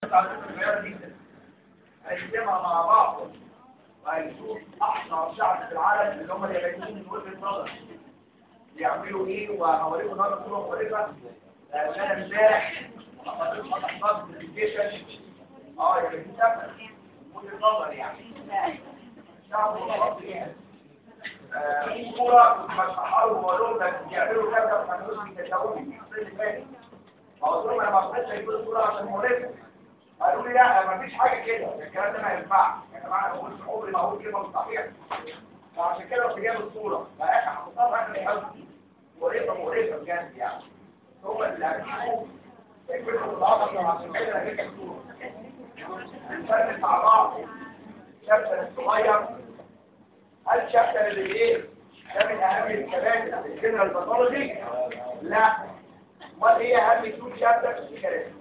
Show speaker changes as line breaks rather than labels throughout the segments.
على فكره صغيره جدا هيجمع مع بعض وهيشوف احسن شعب في العالم اللي هم اليابانيين من وجهه نظر بيعملوا ايه وهوريكم النهارده صوره مختلفه لان انا امبارح حضرتك حضرتك برزنتيشن اه يا بنتي سافر وجهه نظر يعني شعب مصري يعني في صورة كنت بشرحها لهم وأقول لهم ده بيعملوا كذا وما كانوش بيتجاوبوني الصيف اللي فات فقلت لهم أنا ما رضيتش أجيب الصورة عشان موريكم قالوا لي لا ما فيش حاجة كده الكلام ده ما ينفعش يا جماعة أنا بقول عمري ما أقول كلمة مش صحيحة فعشان كده رحت جايب الصورة فأنا هحطها في آخر الحلقة مقرفة مقرفة بجد يعني هم اللي هتجيبوا يكتبوا العظم عشان كده أنا جبت الصورة نفرق مع بعض الشابتر الصغير هل شابتر اللي ايه ده من اهم الكباتر في الجنرال باثولوجي لا امال ايه اهم تو شابتر في الكلام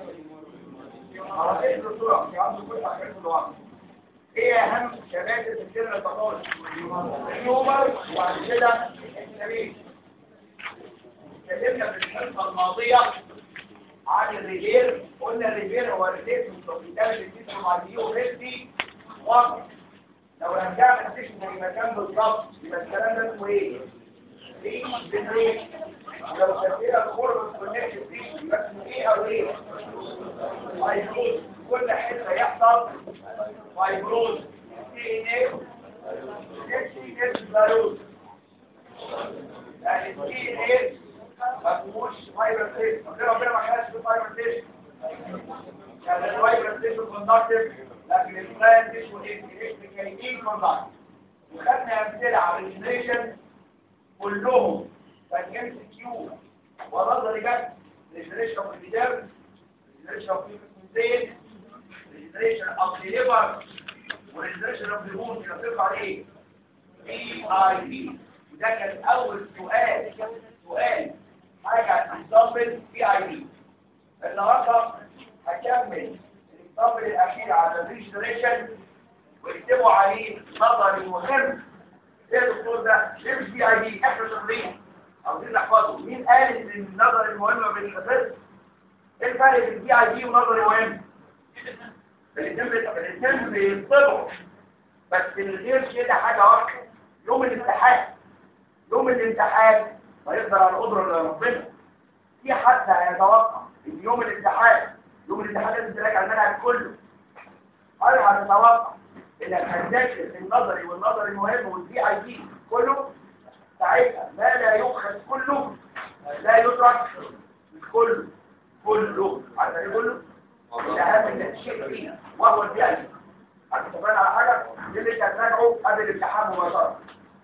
على اسم الصوره في عند كل حاجات الوقت ايه اهم شباتر في الجنرال باثولوجي الهيومر وبعد كده السبيل اتكلمنا في الحلقه الماضيه عن الريفير قلنا الريفير هو الريفير من توقيتات الجسم مع الديو ريفتي واضح لو رجعنا نكتشف زي ما كان بالظبط يبقى الكلام ده اسمه ايه؟ ايه جنريت لو شفينا الخرم الكونكشن دي يبقى اسمه ايه او ايه؟ فايبروز كل حته يحصل فايبروز سي ان ايه اكس اكس فيروس يعني سي ان ايه ما فيهوش فايبر ستيشن ربنا ما خلاش في فايبر ستيشن يعني الفايبر ستيشن كوندكتيف لكن البلان مش ميكانيكيين كوندكت وخدنا امثله على الجنريشن كلهم فالجنس كيو ونظري جت الجنريشن اوف الديرم الجنريشن اوف الكونسيل الجنريشن اوف الليفر والجنريشن اوف الهون اللي بتطلع عليه بي اي بي وده كان اول سؤال سؤال حاجه هتنضبط بي اي بي النهارده هكمل الطابل الأخير على الريجنريشن ويكتبوا عليه نظري مهم ايه الدكتور ده؟ ليه مش بي اي دي؟ احنا شغالين عاوزين نحفظه مين قال ان النظر المهم ما بيتحفظش؟ ايه الفرق بين بي اي دي ونظري مهم؟ الاثنين الاثنين بينطبقوا بس من غير كده حاجه واحده يوم الامتحان يوم الامتحان هيقدر على قدره ربنا في حد هيتوقع ان يوم الامتحان يوم الامتحان لازم تراجع المنهج كله هل هتتوقع انك هتذاكر النظري والنظري المهم والبي اي دي كله ساعتها ما لا يؤخذ كله لا يترك مش كله كله عارف ايه كله؟ الاهم من الشيء فيه وهو البي اي دي عارف تفهم على حاجه دي اللي هتراجعه قبل الامتحان مباشره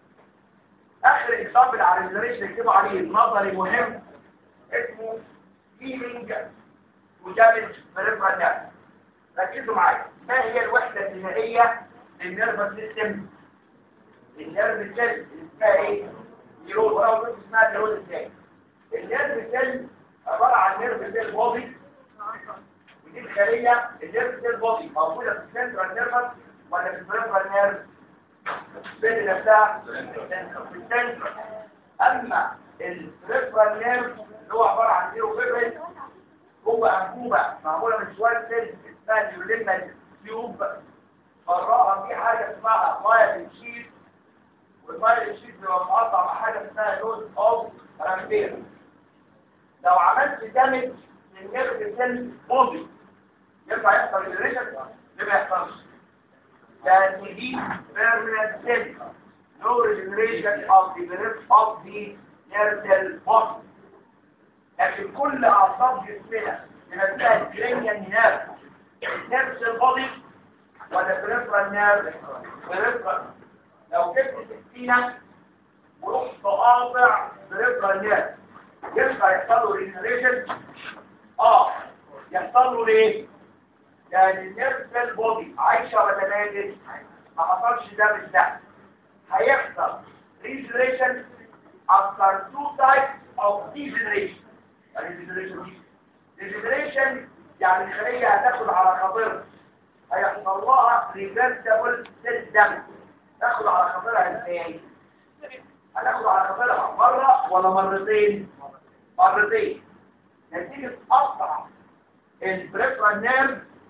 اخر اكزامبل على الجنريشن يكتبوا عليه النظري مهم اسمه فيلينج ودامج بريفرال نيرف ركزوا معايا ما هي الوحدة النهائية للنيرف سيستم النيرف سيل اسمها ايه نيرون ولا قلت اسمها نيرون ازاي النيرف سيل عبارة عن نيرف سيل بودي ودي الخلية النيرف سيل بودي موجودة في السنترال نيرفس ولا في البريفرال نيرف بين نفسها في السنترال اما البريفرال نيرف اللي هو عبارة عن زيرو فيبرين هو أنبوبة معمولة من شوية سيل اسمها نيوليمال تيوب براها في حاجة اسمها مايل شيت والمايل شيت بيبقى مقطع مع حاجة اسمها لود اوف رامبير لو عملت دامج للنيرف سيل بودي ينفع يحصل ريجريشن ليه ما يحصلش لأن دي بيرمننت سيل no regeneration of the of the nerve cell body لكن كل اعصاب جسمنا بنفسها الكرينيال نيرف نفس البودي ولا بريفرال نيرف بريفرال لو جبت سكينه ورحت قاطع بريفرال نيرف ينفع يحصل له ريجنريشن اه يحصل له ليه؟ لان النيرف سيل بودي عايشه ولا ماتت ما حصلش ده بالذات هيحصل regeneration after two types of degeneration يعني degeneration دي degeneration يعني الخلية هتاخد على خاطرها هيحصل لها reversible cell damage تاخد على خاطرها ازاي؟ هتاخد على خاطرها مرة ولا مرتين؟ مرتين نتيجة قطع البريفرال نيرف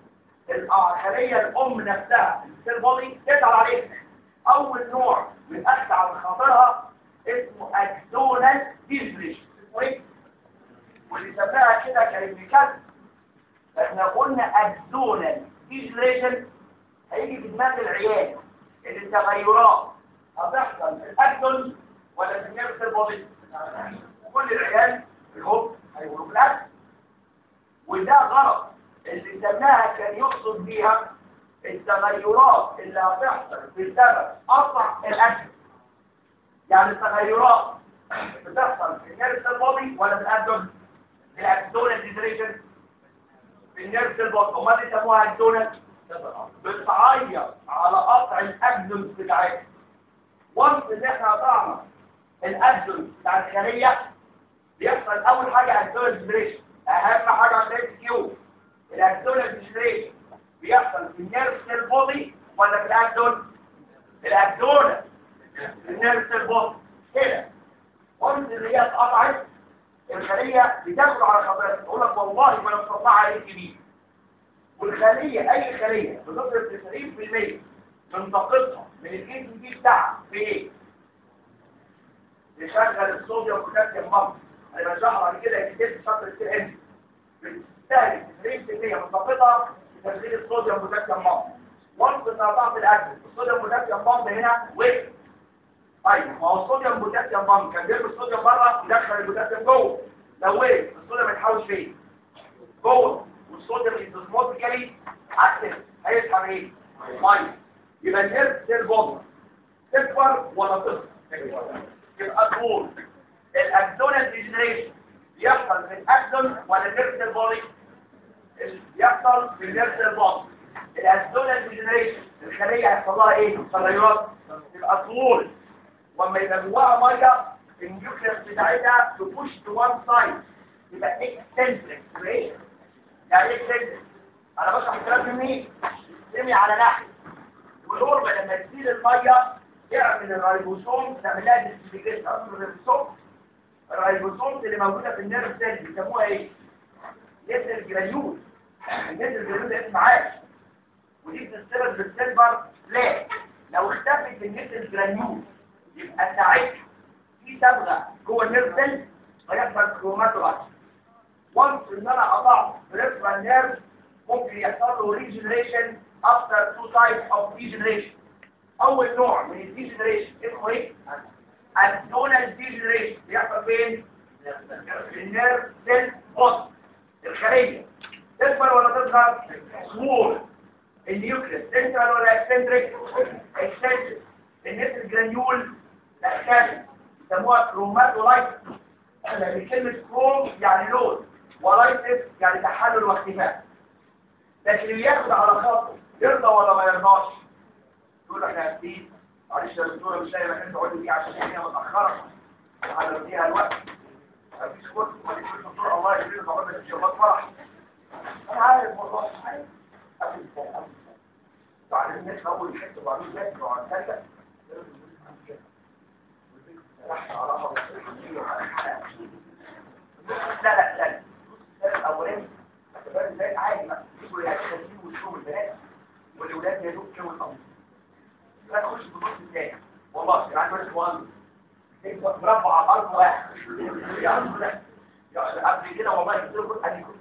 الخليه الام نفسها السيل بودي تزعل عليها اول نوع من اخذ على خاطرها اسمه اكزونال ديزريشن اسمه ايه واللي سماها كده كان ابن كلب احنا قلنا اكزونال ديزريشن هيجي في دماغ العيان ان التغيرات هتحصل في الاكزون ولا في النيرف بودي كل العيال الهوب هيقولوا بالاكل وده غلط اللي سماها كان يقصد بيها التغيرات اللي هتحصل بسبب قطع الاكل يعني التغيرات بتحصل في النيرف بودي ولا في الاكزون الاكزونال ديزريشن في النيرف بودي امال يسموها اكزونال بتعيط على قطع الاكزون بتاعتها وانس ان احنا قطعنا الاكزون بتاع الخليه بيحصل اول حاجه اكزونال ديزريشن اهم حاجه عندنا كيو الاكزونال ديزريشن بيحصل في النيرف سيل بودي ولا في الاكزون الاكزون النيرف سيل بودي كده وانس ان هي اتقطعت الخليه بتاخد على خطرها تقول لك والله ما انا مطلعها عليك بيه والخليه اي خليه بتصرف 90% من طاقتها من الجسم دي بتاعها في ايه؟ يشغل الصوديوم وبوتاسيوم مصر انا بشرح بعد كده يكتب شطر كتير انت بتستهلك 90% من طاقتها في تشغيل الصوديوم وبوتاسيوم مصر وانت قطعت الاكل الصوديوم وبوتاسيوم بامب هنا وقف طيب ما هو الصوديوم بوتاسيوم بامب كان بيرمي الصوديوم بره يدخل البوتاسيوم جوه لو وقف الصوديوم يتحوش فين؟ جوه والصوديوم اسموتيكالي اكتف هيسحب ايه؟ ميه يبقى النيرف سيل بودي تكبر ولا تصغر؟ يبقى طول الاكزونال ديجنريشن يحصل في الاكزون ولا النيرف سيل بودي؟ يحصل في النيرف سيل بودي الاكزونال ديجنريشن الخليه هيحصل لها ايه؟ تغيرات يبقى طول واما يبقى جواها ميه النيوكليس بتاعتها تبوش تو وان سايد يبقى اكستنتريك ايه؟ يعني ايه اكستنتريك؟ انا بشرح الكلام في مين؟ سمي على ناحيه والنورمال لما تزيد الميه يعمل الرايبوسوم تعمل لها ديسبليكيشن اصل الرايبوسوم الرايبوسوم اللي موجوده في النيرف سيل بيسموها ايه؟ نسل جرانيول النسل جرانيول ده اسم عاش ودي بتستخدم بالسيلفر لا لو اختفت النسل جرانيول يبقى ساعتها في صبغه جوه النيرف سيل ويحصل كروماتولايز وانس ان انا قطعت بريفرال نيرف ممكن يحصل له ريجنريشن after two types of degeneration اول نوع من الديجنريشن اسمه ايه الدونال ديجنريشن بيحصل فين في النيرف سيل بوست الخليه تكبر ولا تصغر سمول النيوكليس سنترال ولا اكسنتريك اكسنتريك النيرف الجرانيول لا خارج يسموها كروماتولايت لان كلمه كروم يعني لون ولايتس يعني تحلل واختفاء لكن اللي ياخد على خاطره يرضى ولا ما يرضاش يقول احنا هدين معلش يا دكتوره مش لاقي مكان تقعد فيه عشان هي متاخره على فيها الوقت مفيش كرسي ما فيش دكتور الله يجزيه طبعا في شباب فرح انا عارف والله عارف قبل قبل بعد الناس اول حته وبعدين جت وعن ثالثه رحت على لا لا لا الاولاني البنات عادي بقى يجوا يعيشوا ويشوفوا البنات والولاد يدوب كده والامر لا تخش في النص الثاني والله كان عندي ولد مهندس مربع على الارض واحد يعني قبل كده والله قلت له ادي كنت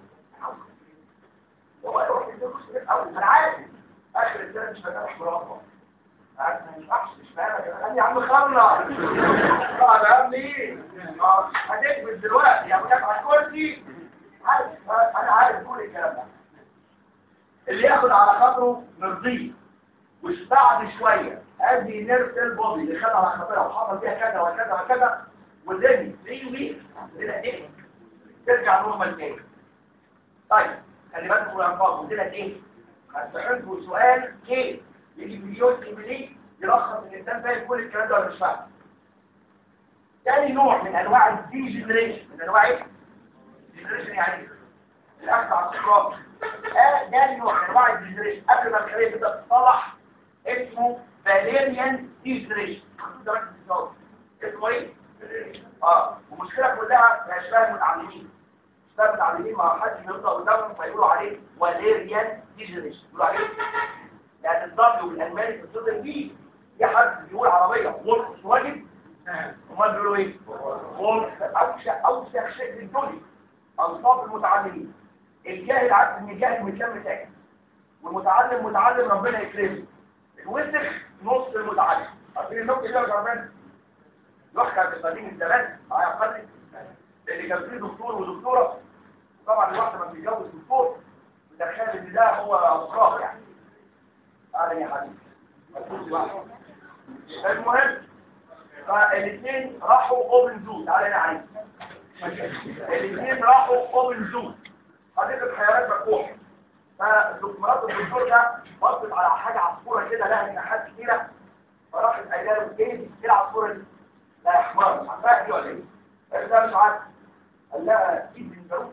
والله رحت اديله كرسي الاول انا عارف اخر السنه مش فاكر مربع انا مش وحش مش فاهم قال لي يا عم خلص اه يا عم ايه هتكبر دلوقتي يا ابو على الكرسي عارف انا عارف كل الكلام ده اللي ياخد على خاطره نرضيه مش بعد شويه ادي نيرف سيل بودي اللي خد على خاطرها وحصل فيها كذا وكذا وكذا والدنيا تيجي ويك كده ايه ترجع نورمال تاني طيب خلي بالكم يا انفاض قلت لك ايه هتحطوا سؤال كيف يجي مليون ايميلي يلخص الانسان فاهم كل الكلام ده ولا مش فاهم تاني نوع من انواع الديجنريشن من انواع ايه الديجنريشن يعني الاخذ على الصراط آه ده نوع من انواع الديجنريشن قبل ما الخليه تبدا تتصلح اسمه فاليريان ديجنريشن اسمه ايه اه والمشكله كلها في اشباه المتعلمين ثابت على اليمين ما حدش بيطلع قدامهم فيقولوا عليه واليريان ديجنريشن يقولوا عليه لان الضبط والالماني في الصوت البي في حد بيقول عربيه وولف واجب امال بيقولوا ايه وولف اوسع اوسع شيء في الدنيا انصاف المتعلمين الجاهل عارف ان الجاهل متلم ساكت والمتعلم متعلم ربنا يكرمه الوسخ نص المتعلم عارفين النقطه دي يا جماعه يحكى بالقديم الزمان معايا قلبي لان كان في دكتور ودكتوره طبعا الواحد لما بيتجوز دكتور متخيل ان ده هو مقرار يعني تعالى يا حبيبي مفروض واحد المهم فالاثنين راحوا اوبن زون تعالى انا عايز الاثنين راحوا اوبن زون حديقه حيوانات مفتوحه فمرات الدكتور ده بصت على حاجه عصفوره كده لها جناحات كتيره فراحت قايله له ايه دي ايه العصفوره دي؟ لا يا حمار عارفاها دي ولا ايه؟ قال لها مش عارف قال لها اكيد من جاروس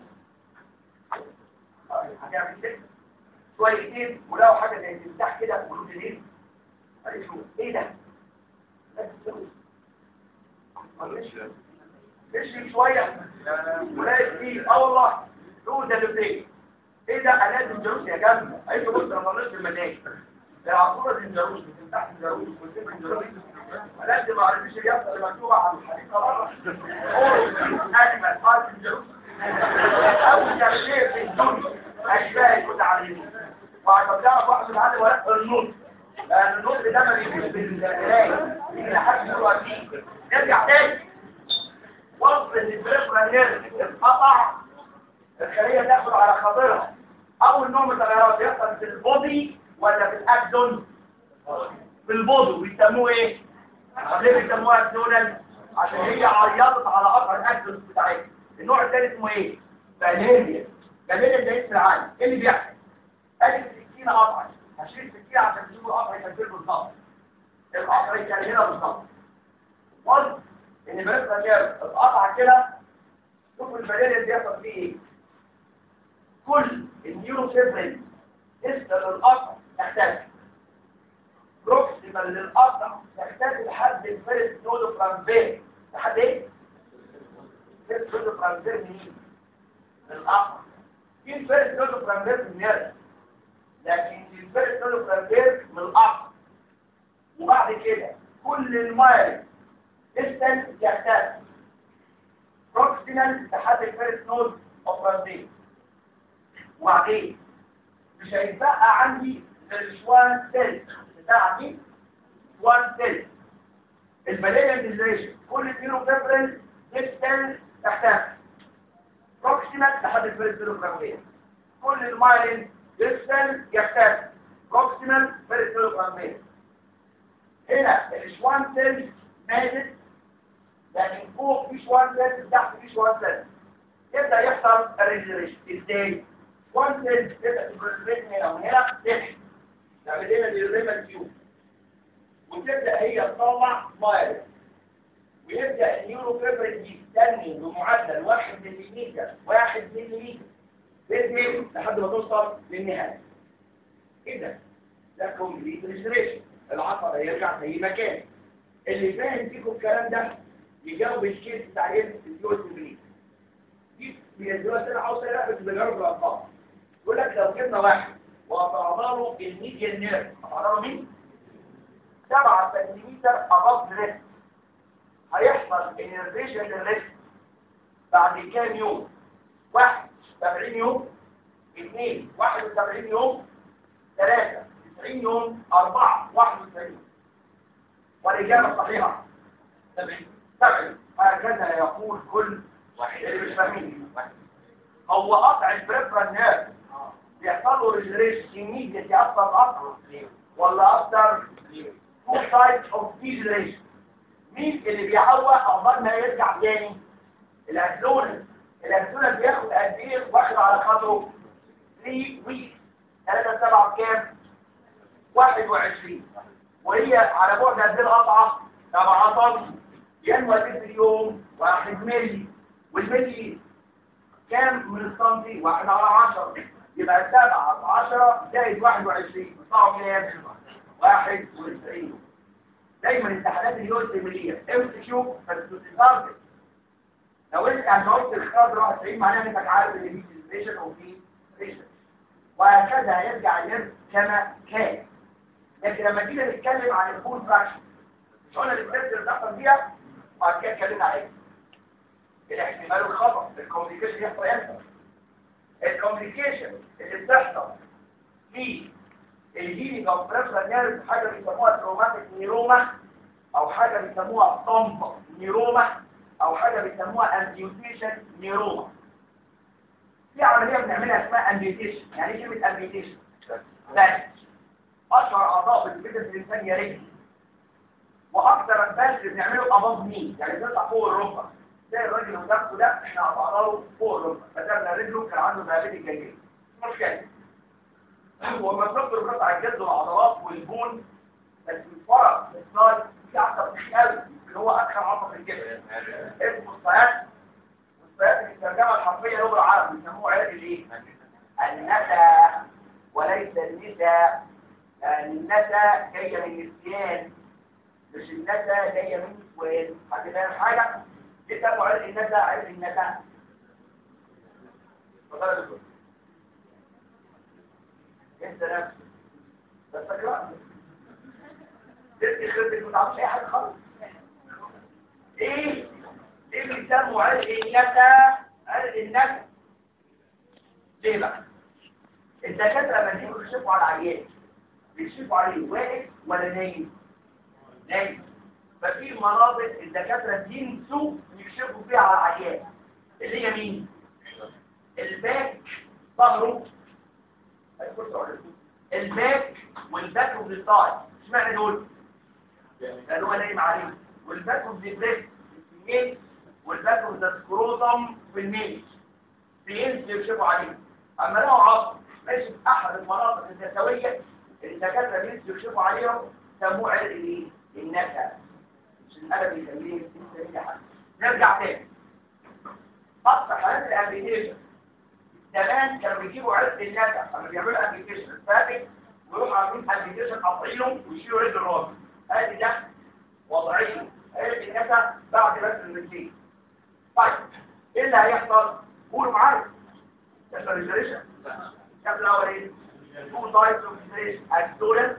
هتعمل كده شويتين ولقوا حاجه زي تفتح كده ولوتين قال شو ايه ده؟ لا تستوي معلش مشي شويه ولقيت فيه اه والله له ده لوتين ايه ده انا الجاروس يا جنب قالت له بص انا طلعت المناهج العصفوره دي الجاروس بتفتح الجاروس وتسيب الجاروس لازم ما عرفش يحصل اللي مكتوب على الحديقه بره اجمل حرف الجاروس اول شيء في الدنيا اشباه المتعلمين وعشان تعرف واحد متعلم ويحصل النطق لان النطق ده ما بيجيش بالقرايه يجي لحد دلوقتي نرجع تاني وصف ان البريفرال اتقطع الخليه تاخد على خاطرها اول نوع من التغيرات بيحصل في البودي ولا في الاكدون في البودي بيسموه ايه ليه بيسموها اكدونال عشان هي عيطت على قطع الاكدون بتاعتها النوع الثاني اسمه ايه فاليريا فاليريا ده اسم العالم ايه اللي بيحصل ادي السكينه قطعت هشيل السكينه عشان تشوف القطع يكمل بالظبط القطع كان هنا بالظبط قلت ان بس اتقطع كده شوف الفاليريا اللي بيحصل فيه ايه كل النيوروفيبرين اسم للقطع تختلف بروكسيمال للقطع تختلف لحد الفيرست نود فرانفير لحد ايه؟ فيرست نود فرانفير مين؟ للقطع في الفيرست نود فرانفير في النيرف لكن الفيرست نود فرانفير من القطع وبعد كده كل المايل ديستنس يختلف بروكسيمال لحد الفيرست نود فرانفير وبعدين مش هيتبقى عندي غير شوان سيل بتاعتي شوان سيل الفاليانتيزيشن كل النيوروفيبرين ديستنس تحتها بروكسيمال لحد الفيرستيروجرافية كل المايلين ديستنس يختلف بروكسيمال فيرستيروجرافية هنا الشوان سيل ماتت لكن فوق في شوان سيل تحت في شوان سيل يبدأ يحصل الريجريشن ازاي؟ وان سيل تبدأ تبرزمت هنا وهنا تحت تعمل لنا الريمال تيوب وتبدأ هي تطلع مايل ويبدأ النيوروفيبرين يستني بمعدل 1 ملم 1 ملم تنزل لحد ما توصل للنهاية كده ده كومبليت ريستريشن العصب هيرجع في مكان اللي فاهم فيكم الكلام ده يجاوب الكيس بتاع الفيوز بليد دي بيدوها سنة عاوزة لا بس بجرب الأرقام يقول لك لو جبنا واحد وقطعنا له الميديان نيرف قطعنا له مين؟ 7 سنتيمتر أباف ريست هيحصل انرفيشن للريست بعد كام يوم؟ واحد 70 يوم اثنين 71 يوم ثلاثة 90 يوم أربعة 91 والإجابة الصحيحة 70 70 هكذا يقول كل واحد اللي مش فاهمين هو قطع البريفرال نيرف بيحصل له ريجريشن immediately يأثر قطع ولا أكتر two types of degeneration مين اللي بيعوق عقبال ما يرجع تاني الأكسونال الأكسونال بياخد قد إيه واخد على خاطره 3 ويك 3 7 بكام 21 وهي على بعد قد ايه القطعه 7 سم ينوى في اليوم 1 مللي والملي كام من السنتي 1 على 10 يبقى 7 10 زائد 21 بتطلعوا كام 91 دايما امتحانات اليوم المليه ام سي كيو بس بتتارجت لو انت هتقعد الاختيار ده 91 معناها انك عارف ان في سيلبريشن او في ريشن وهكذا هيرجع النيرف كما كان لكن لما جينا نتكلم عن الفول فراكشن مش قلنا الستيبس اللي بتحصل فيها وبعد كده اتكلمنا عليها الاحتمال الخطا الكوميونيكيشن يحصل امتى الكوميونيكيشن اللي بتحصل في الهيلينج اوف بريفرال نيرف حاجه بيسموها تروماتيك نيروما او حاجه بيسموها طمبه نيروما او حاجه بيسموها امبيوتيشن نيروما في عمليه بنعملها اسمها امبيوتيشن يعني ايه كلمه امبيوتيشن بس اشهر اعضاء في الجسم الانسان يا رجل واكثر الناس اللي بنعمله اباظ مين يعني بنطلع فوق الركبه زي الراجل اللي قدامكم ده احنا قطعنا له فوق الركبه بدلنا رجله كان عنده ذهبيه الجليل مش كده وما بنقدر نقطع الجلد والعضلات والبون بس الفرق السلايد في عصب خيالي اللي هو اكثر عصب في الجسم اسمه الصياد والصياد في الترجمه الحرفيه لغه العرب بيسموه علاج الايه؟ النسا وليس النساء لان النسا جايه من النسيان مش النسا جايه من السؤال حد فاهم حاجه؟ جيت ابو علاج النسا علاج النسا اتفضل يا دكتور انت نفسك بس اقرأ تدي خدك ما تعرفش اي حاجه خالص ايه ايه بيسموا عرق النسا عرق النسا ليه بقى الدكاتره لما يجوا يكشفوا على العيان بيكشفوا عليه واقف ولا نايم نايم ففي مناطق الدكاتره ينسوا يكشفوا فيها على العيان اللي هي مين الباك ظهره الباك والباك اوف ذا اشمعنى دول لان هو نايم عليه والباك اوف ذا بريست في الميل والباك اوف ذا سكروتم في الميل بينزل يكشفوا عليه اما لو عصب ماشي في احد المناطق النسويه اللي الدكاتره بينزلوا يكشفوا عليهم سموه عرق الايه النسا مش القلم يسميه يسميه حاجه نرجع تاني اكثر حالات الابليكيشن زمان كانوا بيجيبوا عرق النسا لما بيعملوا ابليكيشن فاتك ويروحوا عاملين ابليكيشن قاطعينه ويشيلوا رجل الراجل ادي ده وضعيه عرق النسا بعد بس المسيح طيب ايه اللي هيحصل قولوا معايا يحصل ريجريشن الشكل الاول ايه تو تايبس اوف ريجريشن اكتورال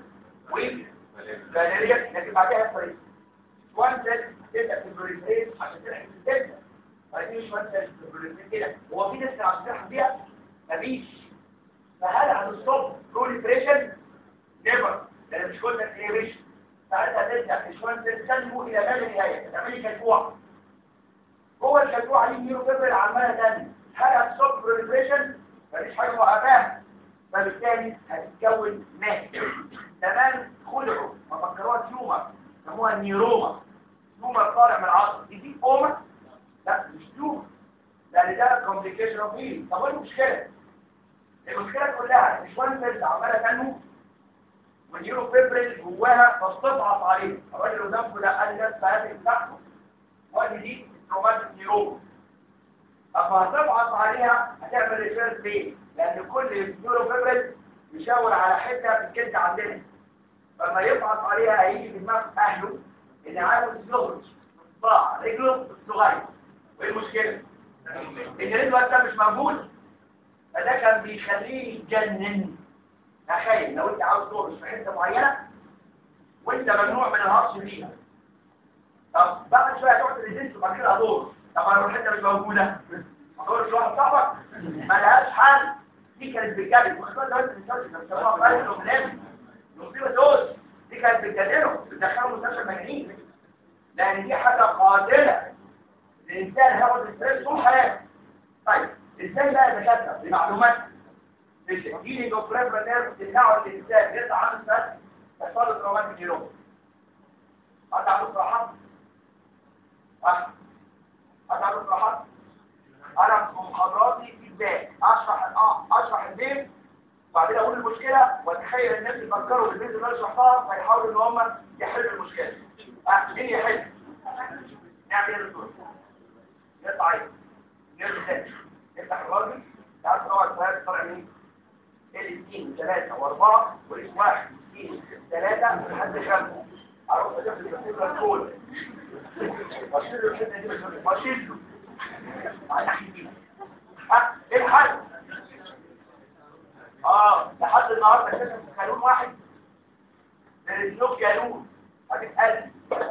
وفاليريا لكن بعدها يحصل ايه وان سيل تبدا في البريفريز عشان تلحق الدلتا فدي مش وان سيل في البريفريز كده هو في ناس عشان تلحق بيها مفيش فهل هنستوب بروليفريشن نيفر لان مش كل كليريشن ساعتها تبدا مش وان سيل تنمو الى ما لا نهايه تعملي كلكوع جوه الكلكوع دي نيرو فيبرل عماله تاني هل هتستوب بروليفريشن مفيش حاجه موقفاها فبالتالي هتتكون ماء زمان خلعوا ففكروها تيومر سموها النيروما تيومر طالع من العصب دي اوما لا مش تيومر لان ده كومبليكيشن اوف هيلينج طب ايه المشكله المشكله كلها مش وان سيلز عماله تنمو والنيورو فيبريل جواها فاستضعف عليه الراجل اللي قدامكم ده قال ده السياسه بتاعته وادي دي تروماتيك نيروما اما هتضغط عليها هتعمل ريفيرس ليه؟ لان كل نيورو فيبريل يشاور على حته في الجلد عندنا فلما يضغط عليها هيجي في دماغ اهله ان عاوز يخرج صباع رجله الصغير وايه المشكله؟ ان رجله ده مش موجود فده كان بيخليه يتجنن تخيل لو انت عاوز تخرج في حته معينه وانت ممنوع من الهرش فيها طب بعد شويه تقعد ريزيست وبعد كده ادور طب انا الحته مش موجوده ادور شويه صاحبك ملهاش حل دي كانت بتجادل وخصوصا لو انت بتشتغل بتسموها فايل وبلاد مصيبه دوز دي كانت بتجادله بتدخله مستشفى مجانين لان دي حاجه قاتله الانسان هياخد ستريس طول حياته طيب ازاي بقى دكاتره بمعلومات الهيلينج اوف بريفرال نيرف تمنعه الانسان يطلع عنه ستريس يحصل له تروماتيك نيرون قطع عنده صراحات اه قطع عنده صراحات انا في محاضراتي فيدباك اشرح اه اشرح البيت وبعدين اقول المشكله واتخيل الناس يفكروا بالبيت اللي انا شرحتها فيحاولوا ان هم يحلوا المشكله اه مين يحل نعمل ايه يا دكتور نقطع عين نرجع تاني نفتح الراجل تعال طبعا الثلاث طالع مين الاثنين ثلاثة واربعة والاسم واحد اثنين ثلاثة لحد خمسة اروح اشوف الكتيبة الكل واشيل له الحتة دي واشيل له على ناحيتين ها ايه الحل اه لحد النهارده اكتشف قانون واحد للسلوك قانون هتتقل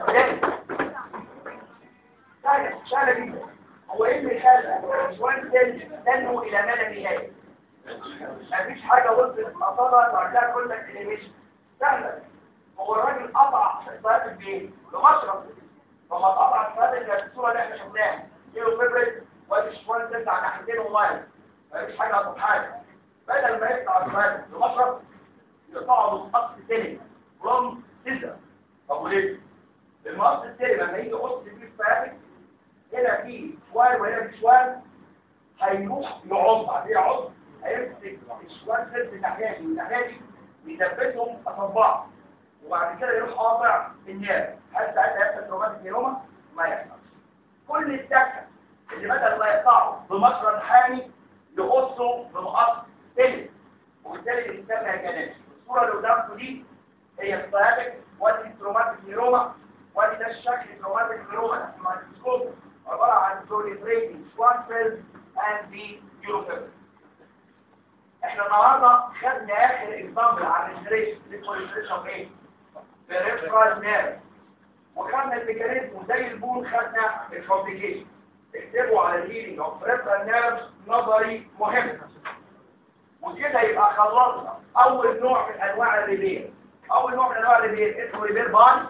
سهله سهله جدا هو ايه اللي خلى شوان سيل تنمو الى ما لا نهايه مفيش حاجه وصلت قصادها تعملها كل الانيميشن سهله هو الراجل قطع الصياد البيت بمشرب فما قطع الصياد اللي في الصوره اللي احنا شفناها كيلو فبرت وادي شوان سيل على ناحيتين ومايل مفيش حاجه هتطلع حاجه بدل ما يقطع الصياد بمشرب يقطعه بالقص سلم فروم سيزر طب وليه؟ المقص السلم لما يجي يقص فيه الصياد هنا في شوال وهنا في شوال هيروح يعض بعدين يعض هيمسك الشوال سلس الناحيه دي والناحيه دي يثبتهم اصابع وبعد كده يروح قاطع النيابه هل ساعتها يحصل تروماتيك نيروما؟ ما يحصلش كل السكه اللي بدل ما يقطعه بمشرط حامي يقصه بمقص سلس وبالتالي الانسان هيجنن الصوره اللي قدامكم دي هي الصيادك وادي التروماتيك نيروما وادي ده الشكل التروماتيك نيروما تحت الميكروسكوب عبارة عن proliferating swan cells and the neurofibrils. احنا النهارده خدنا اخر اكزامبل عن الجريشن البوليفريشن اوف ايه؟ peripheral nerve وخدنا الميكانيزم وزي البون خدنا الكومبليكيشن اكتبوا على الهيلينج اوف peripheral nerves نظري مهم وكده يبقى خلصنا اول نوع من انواع الريبير اول نوع من انواع الريبير اسمه ريبير باي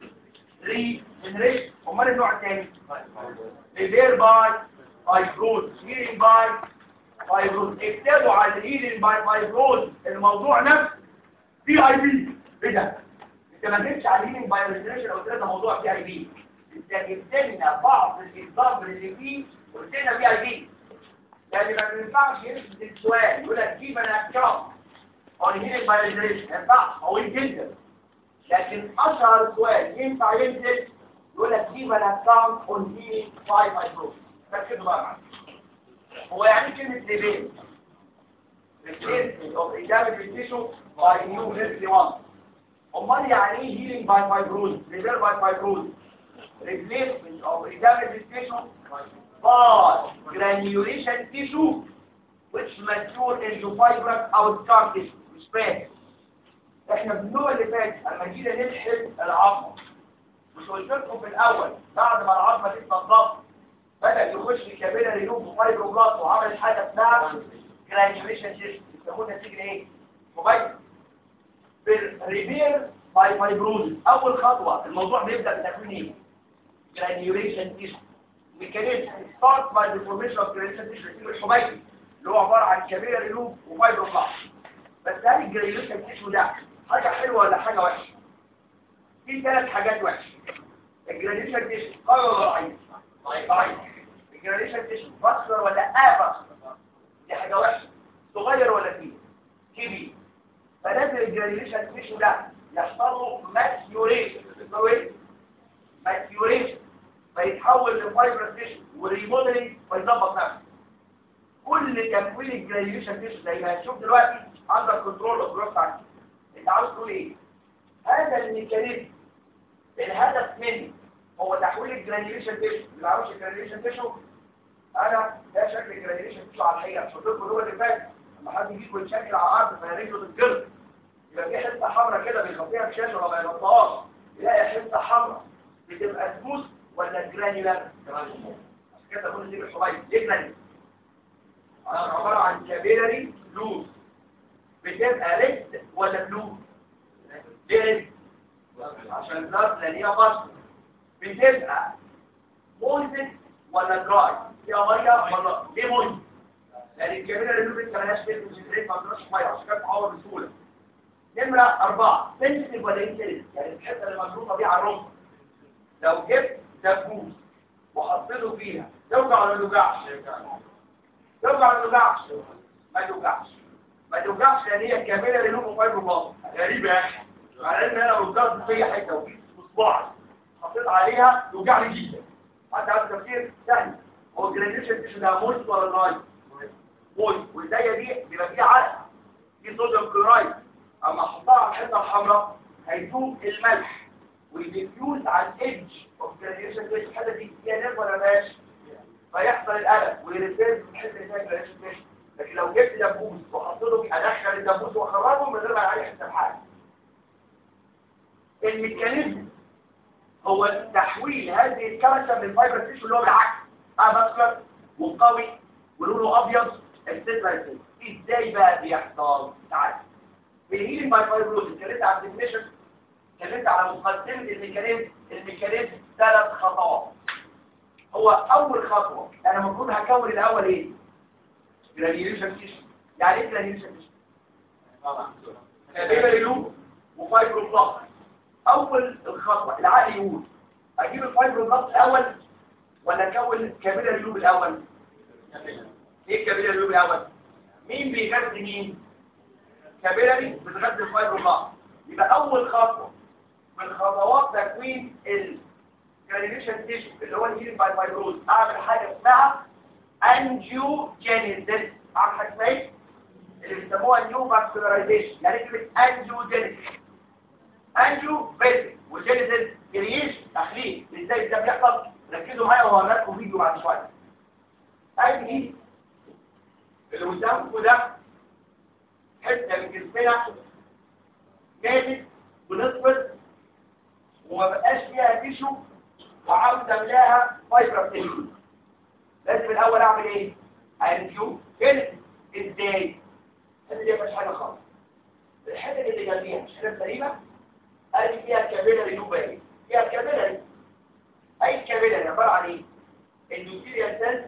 ري جنريشن امال النوع الثاني ريبير باي فايبروز هيلينج باي فايبروز اكتبوا على الهيلينج باي فايبروز الموضوع نفسه في اي بي ايه ده انت ما جبتش على الهيلينج باي ريجنريشن قلت لنا موضوع في اي بي انت جبت لنا بعض الاكزامبل اللي فيه قلت لنا في اي بي لان ما ينفعش يمسك السؤال يقول لك جيب انا كام on healing by radiation ينفع قوي جدا لكن اشهر سؤال ينفع ينزل يقول لك جيب انا كام on healing by fibrosis ركزوا بقى معايا هو يعني كلمه ليبين replacement of damaged tissue by new healthy one امال يعني ايه healing by fibrosis repair by fibrosis replacement of damaged tissue by granulation tissue which mature into fibrous او scar tissue مش فاهم احنا في النوع اللي فات لما جينا نلحق العظمه مش قلت لكم في الاول بعد ما العظمه دي اتنضفت بدا يخش كابيلاري ريلوب وفايبروبلاست وعمل حاجه اسمها جرانيوليشن تيشو يسموها نتيجه ايه؟ موبايل بالريبير باي فايبروزس اول خطوه الموضوع بيبدا بتكوين ايه؟ جرانيوليشن تيشو ميكانيزم ستارت باي ديفورميشن اوف جرانيوليشن تيشو يسمى الحبيبي اللي هو عباره عن كابيلاري ريلوب وفايبروبلاست بس هل الجرانيوليشن تيشو ده حاجه حلوه ولا حاجه وحشه؟ في ثلاث حاجات وحشه الجرانيوليشن تيشو قوي ولا ضعيف؟ ضعيف الجرانيوليشن تيشو فاسكر ولا افاسكر؟ دي حاجه وحشه صغير ولا كبير؟ كبير فلازم الجرانيوليشن تيشو ده يحصل له ماتيوريشن اسمه ايه؟ ماتيوريشن فيتحول لفايبرس تيشو وريموديلنج فيظبط نفسه كل تكوين الجرانيوليشن تيشو زي ما هنشوف دلوقتي اندر كنترول اوف جروث فاكتور انت عاوز تقول ايه؟ هذا الميكانيزم الهدف منه هو تحويل الجرانيوليشن تيشو اللي عاوز الجرانيوليشن تيشو انا ده شكل الجرانيوليشن تيشو على الحقيقه مش قلت لكم الدول اللي فاتت لما حد يجيب ويتشكل على الارض فرجله تتجرد يبقى في حته حمراء كده بيخبيها بشاشه وما يغطاهاش يلاقي حته حمراء بتبقى سموث ولا جرانيولار عشان كده بقول دي بالصغير ليه جرانيولار عباره عن كابيلاري لوز بتبقى ريد ولا بلو ليه ريد عشان النار لانها بصر بتبقى مويزن ولا دراي فيها ميه ولا ليه مويزن لان الكابيلاري لوز ما لهاش فيلم وسيتريت ما بتروحش ميه عشان كده بتعور بسهوله نمرة أربعة سنسيتيف ولا انتليجنت يعني الحتة اللي مضروبة بيها على الرمح لو جبت دبوس وحطيته فيها توجع ولا ما توجعش؟ توجع ولا ما توجعش؟ ما توجعش ما توجعش لأن هي كاملة لنوم وفايبر باص غريبة يا أخي مع إن أنا لو ضربت فيا حتة وفي صباعي حطيت عليها توجعني جدا حتى هذا تفسير سهل هو الجرانيشن تيشو ده مويست ولا دراي؟ مويست والداية دي بيبقى فيها علقة في صوديوم كلورايد اما احطها على الحته الحمراء هيدوب الملح ويديفيوز على الايدج اوف جرانيوليشن تيشو الحته دي فيها نيرف ولا ماشي فيحصل القلق ويرسل من حته ثانيه بلاش ماشي لكن لو جبت دبوس وحط له ادخل الدبوس واخرجه من غير ما عليه حساب حاجه الميكانيزم هو تحويل هذه الكبسه من فايبر تيشو اللي هو بالعكس ابسكر وقوي ولونه ابيض اكسترا ازاي بقى بيحصل تعال بالهيلينج باي فايبروز اتكلمت على الديفينيشن اتكلمت على مقدمه الميكانيزم الميكانيزم ثلاث خطوات هو اول خطوه انا المفروض هكون الاول ايه جرانيوليشن تيشو يعني ايه جرانيوليشن تيشو طبعا كابيلاري لوب وفايبروبلاست اول الخطوه العقل يقول اجيب الفايبروبلاست الاول ولا اكون كابيلاري لوب الاول ايه الكابيلاري لوب الاول مين بيغذي مين كابيلاري بتغذي الفايبروبلاست يبقى اول خطوه من خطوات تكوين الجرانيوليشن تيشو اللي هو الهيلينج باي فايبروز اعمل حاجه اسمها انجيوجينيسيس عارف حاجه اسمها ايه اللي بيسموها نيو فاسكولارايزيشن يعني كلمه انجيوجينيسيس انجيو بيزك وجينيسيس كرييشن تخليق ازاي ده بيحصل ركزوا معايا وهوري لكم فيديو بعد شويه ادي اللي قدامكم ده حته من جسمنا ماتت ونصفت وما بقاش فيها تيشو وعاوز املاها فايبر تيشو لازم الاول اعمل ايه انجيو كده ازاي هذه دي مش حاجه خالص الحته اللي جنبيها مش حاجه سليمه ادي فيها كابيلاري لوباري فيها كابيلاري اي كابيلاري عباره عن ايه النيوتيريال سيلز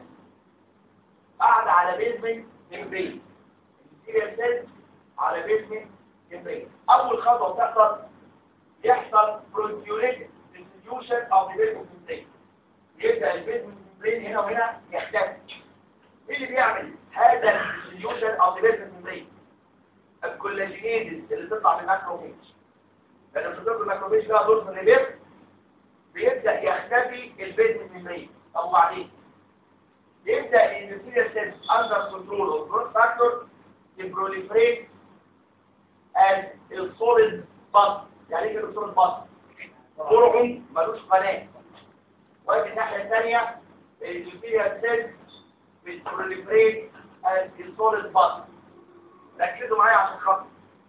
قاعده على بيزمنت ممبرين النيوتيريال سيلز على بيزمنت ممبرين اول خطوه بتحصل يحصل بروديوليتد ديستريبيوشن اوف ذا بيزمنت ممبرين يبدا البيزمنت ممبرين هنا وهنا يختفي ايه اللي بيعمل هذا الديستريبيوشن اوف ذا بيزمنت ممبرين الكولاجينيز اللي تطلع من الماكروفيج لان الخطوط الماكروفيج لها دور من الليف بيبدا يختفي البيزمنت ممبرين طب وبعدين يبدا الانتيريال سيلز اندر كنترول اوف جروث فاكتور تبروليفريت as السوليد بط يعني ايه السوليد بط فرع ملوش قناه وفي الناحيه الثانيه الانتيريال سيلز بتبروليفريت as السوليد بط ركزوا معايا عشان خاطر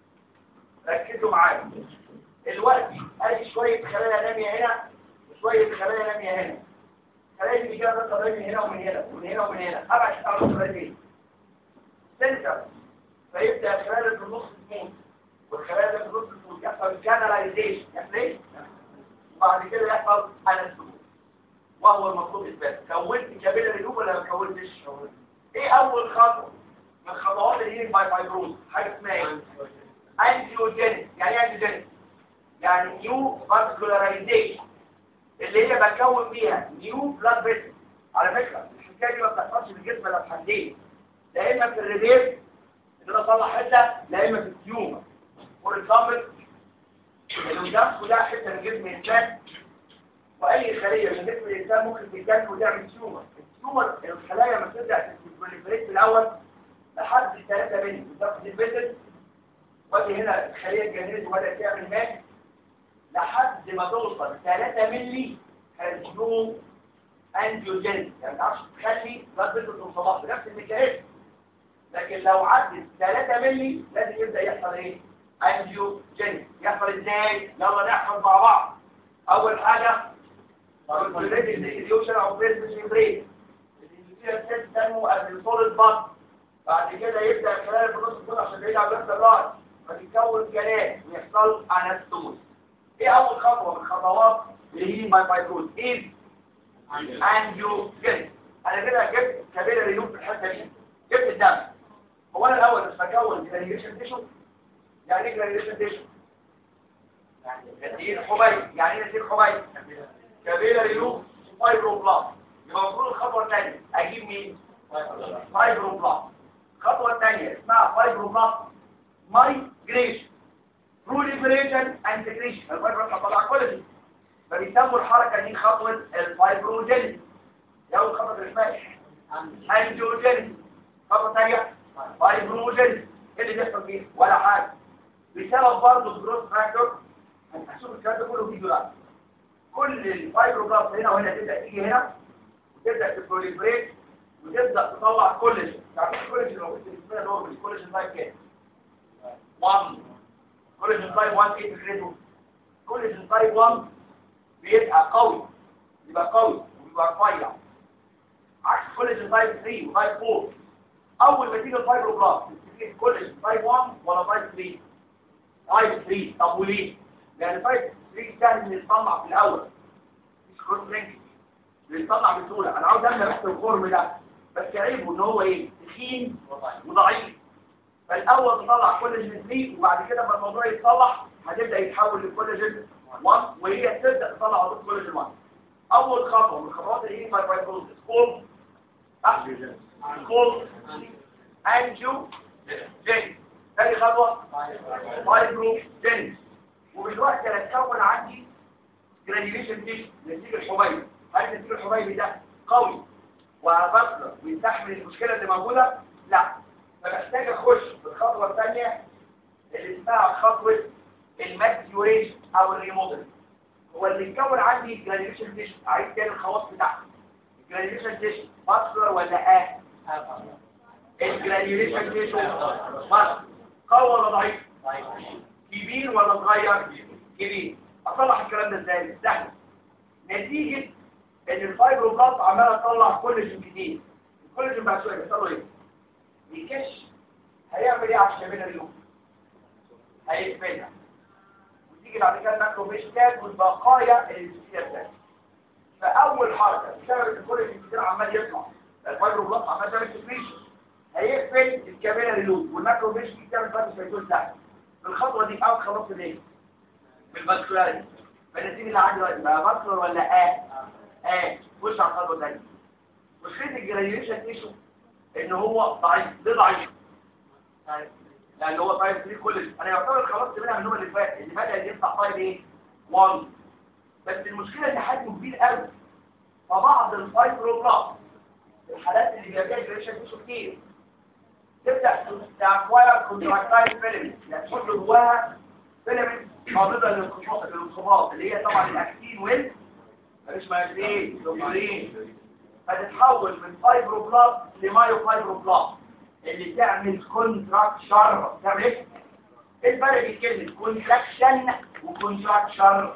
ركزوا معايا الوقت ادي شويه خلايا ناميه هنا وشويه خلايا ناميه هنا خلايا اللي كده بس من هنا ومن هنا ومن هنا ومن هنا ابعد تعرف خلايا سنتر فيبدا الخلايا اللي في النص تموت والخلايا اللي في النص تموت يحصل كاناليزيشن يحصل ايه؟ وبعد كده يحصل انستوم وهو المطلوب اثبات كونت كابيلاري لوب ولا ما كونتش؟ ايه اول خطوه من خطوات الهيلينج باي فايبروز حاجه اسمها ايه؟ انتيوجينيس يعني ايه انتيوجينيس؟ يعني نيو فاسكولارايزيشن اللي هي بكون بيها نيو بلاد فيسل على فكره الحكايه دي ما بتحصلش في الجسم الا في حاجتين لا اما في الريبير ان انا اطلع حته لا اما في التيومر فور اكزامبل الوجدان كلها حته من جسم الانسان واي خليه من جسم الانسان ممكن تتجنن وتعمل تيومر التيومر الخلايا ما تبدا تتبريفريت في الاول لحد 3 مللي بتاخد الفيسل وادي هنا الخليه اتجننت وبدات تعمل مات لحد ما توصل 3 مللي هيدوم انجيوجين يعني ما تعرفش تخلي بلاد فيسل توصلها بنفس الميكانيزم لكن لو عدت 3 مللي لازم يبدا يحصل ايه انجيوجين يحصل ازاي يلا نحفظ مع بعض اول حاجه الديليوشن او بريس ميمبرين الديليوشن تنمو قبل السوليد بط بعد كده يبدا الخلايا في النص تكون عشان بعيد عن نفس الراس فتتكون كلام ويحصل انستوز ايه اول خطوه من خطوات الهيلينج باي فايبروز ايه انجيوجين انا كده جبت كابيلاري لوب في الحته دي جبت الدم هو انا الاول مش بكون جرانيوليشن تيشو يعني ايه جرانيوليشن تيشو يعني حبيب يعني ايه نسير حبيب كابيلاري لوب فايبروبلاست يبقى المفروض الخطوه الثانيه اجيب مين فايبروبلاست الخطوه الثانيه اسمها فايبروبلاست مايجريشن بروليفريشن اند سكريشن الفايبروبلاست هتطلع كولاجين فبيسموا الحركه دي خطوه الفايبروجينيس دي اول خطوه اسمها انجيوجينيس خطوه ثانيه فايبروجينيس ايه اللي بيحصل فيه ولا حاجه بسبب برضه الجروث فاكتور هنشوف الكلام ده كله فيديو دلوقتي كل الفايبروبلاست هنا وهنا تبدا تيجي هنا تبدا تبروليفريت وتبدا تطلع كولاجين يعني الكولاجين لو كنت اسمها نورمال كولاجين تايب كام 1 كولاجين تايب 1 ايه فكرته كولاجين تايب 1 بيبقى قوي يبقى قوي ويبقى رفيع عكس كولاجين تايب 3 وتايب 4 اول ما تيجي الفايبروبلاست تيجي كولاجين تايب 1 ولا تايب 3 تايب 3 طب وليه لان تايب 3 سهل ان يتصنع في الاول مش كروس لينك بيتصنع بسهوله انا عاوز املى بس الفورم ده بس عيبه ان هو ايه تخين وضعيف فالاول تطلع كولاجين 3 وبعد كده لما الموضوع يتصلح هتبدا يتحول لكولاجين 1 وهي تبدا تطلع عضلات كولاجين 1 اول خطوه من الخطوات اللي هي فايبروزس كول كول انجو جين ثاني خطوه فايبرو جين ودلوقتي انا اتكون عندي جرانيوليشن تيشو نتيجه الحبيب هل نتيجه الحبيب ده قوي وبطل ويستحمل المشكله اللي موجوده لا فمحتاج اخش في الخطوه الثانيه اللي اسمها خطوه الماتيوريشن او الريموديل هو اللي اتكون عندي جرانيوليشن تيشو عايز تاني الخواص بتاعته الجرانيوليشن تيشو ماسكولار ولا اه الجرانيوليشن تيشو ماسكولار قوي ولا ضعيف كبير ولا صغير كبير اصلح الكلام ده ازاي سهل نتيجه ان الفايبروبلاست عماله تطلع كولاجين جديد الكولاجين بقى شويه بيحصل له ايه بيكش هيعمل ايه على الشمال اليوم هيقفلها وتيجي بعد كده الماكروفيج تاكل بقايا الانسولين ده فاول حركه بسبب ان الكولاجين كتير عمال يطلع الفايبروبلاست عمال تعمل سكريشن هيقفل الكابيلاري لوب والماكروفيج بتعمل فايبروبلاست تحت الخطوه دي اول خلاص الايه بالفاسكولاريتي فالنتيجه اللي عندي دلوقتي بقى فاسكولار ولا اه اه خش على الخطوه الثانيه مشكله الجرانيوليشن تيشو ان هو ضعيف ليه ضعيف لان هو طيب 3 كل انا يعتبر خلصت منها من النوم اللي فات اللي بدا يفتح طيب ايه 1 بس المشكله ان حجمه كبير قوي فبعض الفايبروبلاست الحالات اللي بيبقى فيها جرانيوليشن تيشو كتير تبدا تاكواير كونتراكتايل فيلمنت يعني تحط جواها فيلمنت قابله للانخفاض اللي هي طبعا الاكتين وال مش مايزين لوبولين فتتحول من فايبروبلاست لمايو فايبروبلاست اللي تعمل كونتراكشر تعمل ايه؟ ايه الفرق بين كلمه كونتراكشن وكونتراكشر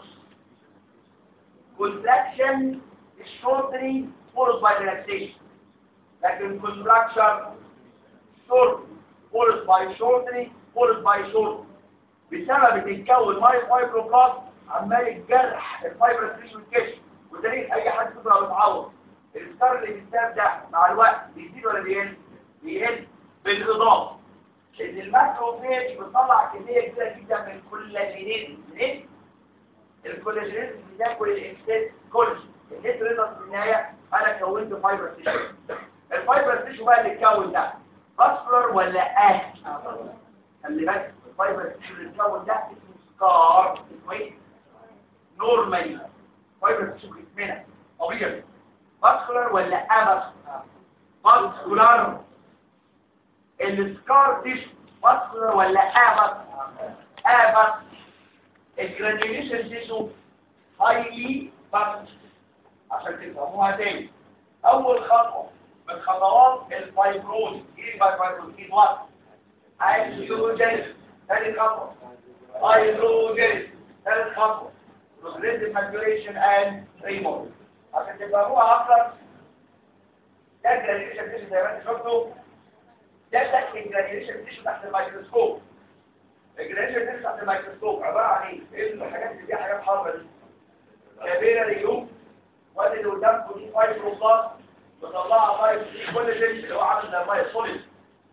كونتراكشن shortening followed by relaxation لكن contraction short followed by shortening followed by short بسبب تتكون ماي فايبروبلاست عمال الجرح الفايبر تريش والكشف ودليل اي حد تقدر يتعوض الستار اللي بيستاب ده مع الوقت بيزيد ولا بيقل بيقل بالاضافه ان الماكروفيج بتطلع كميه كبيره جدا من الكولاجينين منين الكولاجينين بتاكل الاكسس كولاجين النت ريزلت في النهايه انا كونت فايبر تيشو الفايبر تيشو بقى اللي اتكون ده فاسكولار ولا اه خلي بالك الفايبر تيشو اللي اتكون ده اسمه سكار اسمه ايه نورمالي فايبر تيشو في جسمنا طبيعي فاسكولار ولا ابس فاسكولار السكار تيشو فاسكولار ولا ابس ابس الجرانيوليشن تيشو هايلي فاسكولار عشان تفهموها تاني اول خطوه من خطوات الفايبروز ايه بقى الفايبروز ايه وات هيدروجين ثاني خطوه هيدروجين ثالث خطوه progressive maturation and removal عشان تفهموها اكتر ده الجرانيوليشن تيشو زي ما انت شفتوا ده شكل الجرانيوليشن تيشو تحت الميكروسكوب الجرانيوليشن تيشو تحت الميكروسكوب عباره عن ايه؟ ايه الحاجات اللي فيها حاجات حمراء دي؟ كابيلاري يوم وادي اللي قدامكم دي فايبروبلاست مطلعه فايب دي كل شيء اللي هو عامل زي الميه سوليد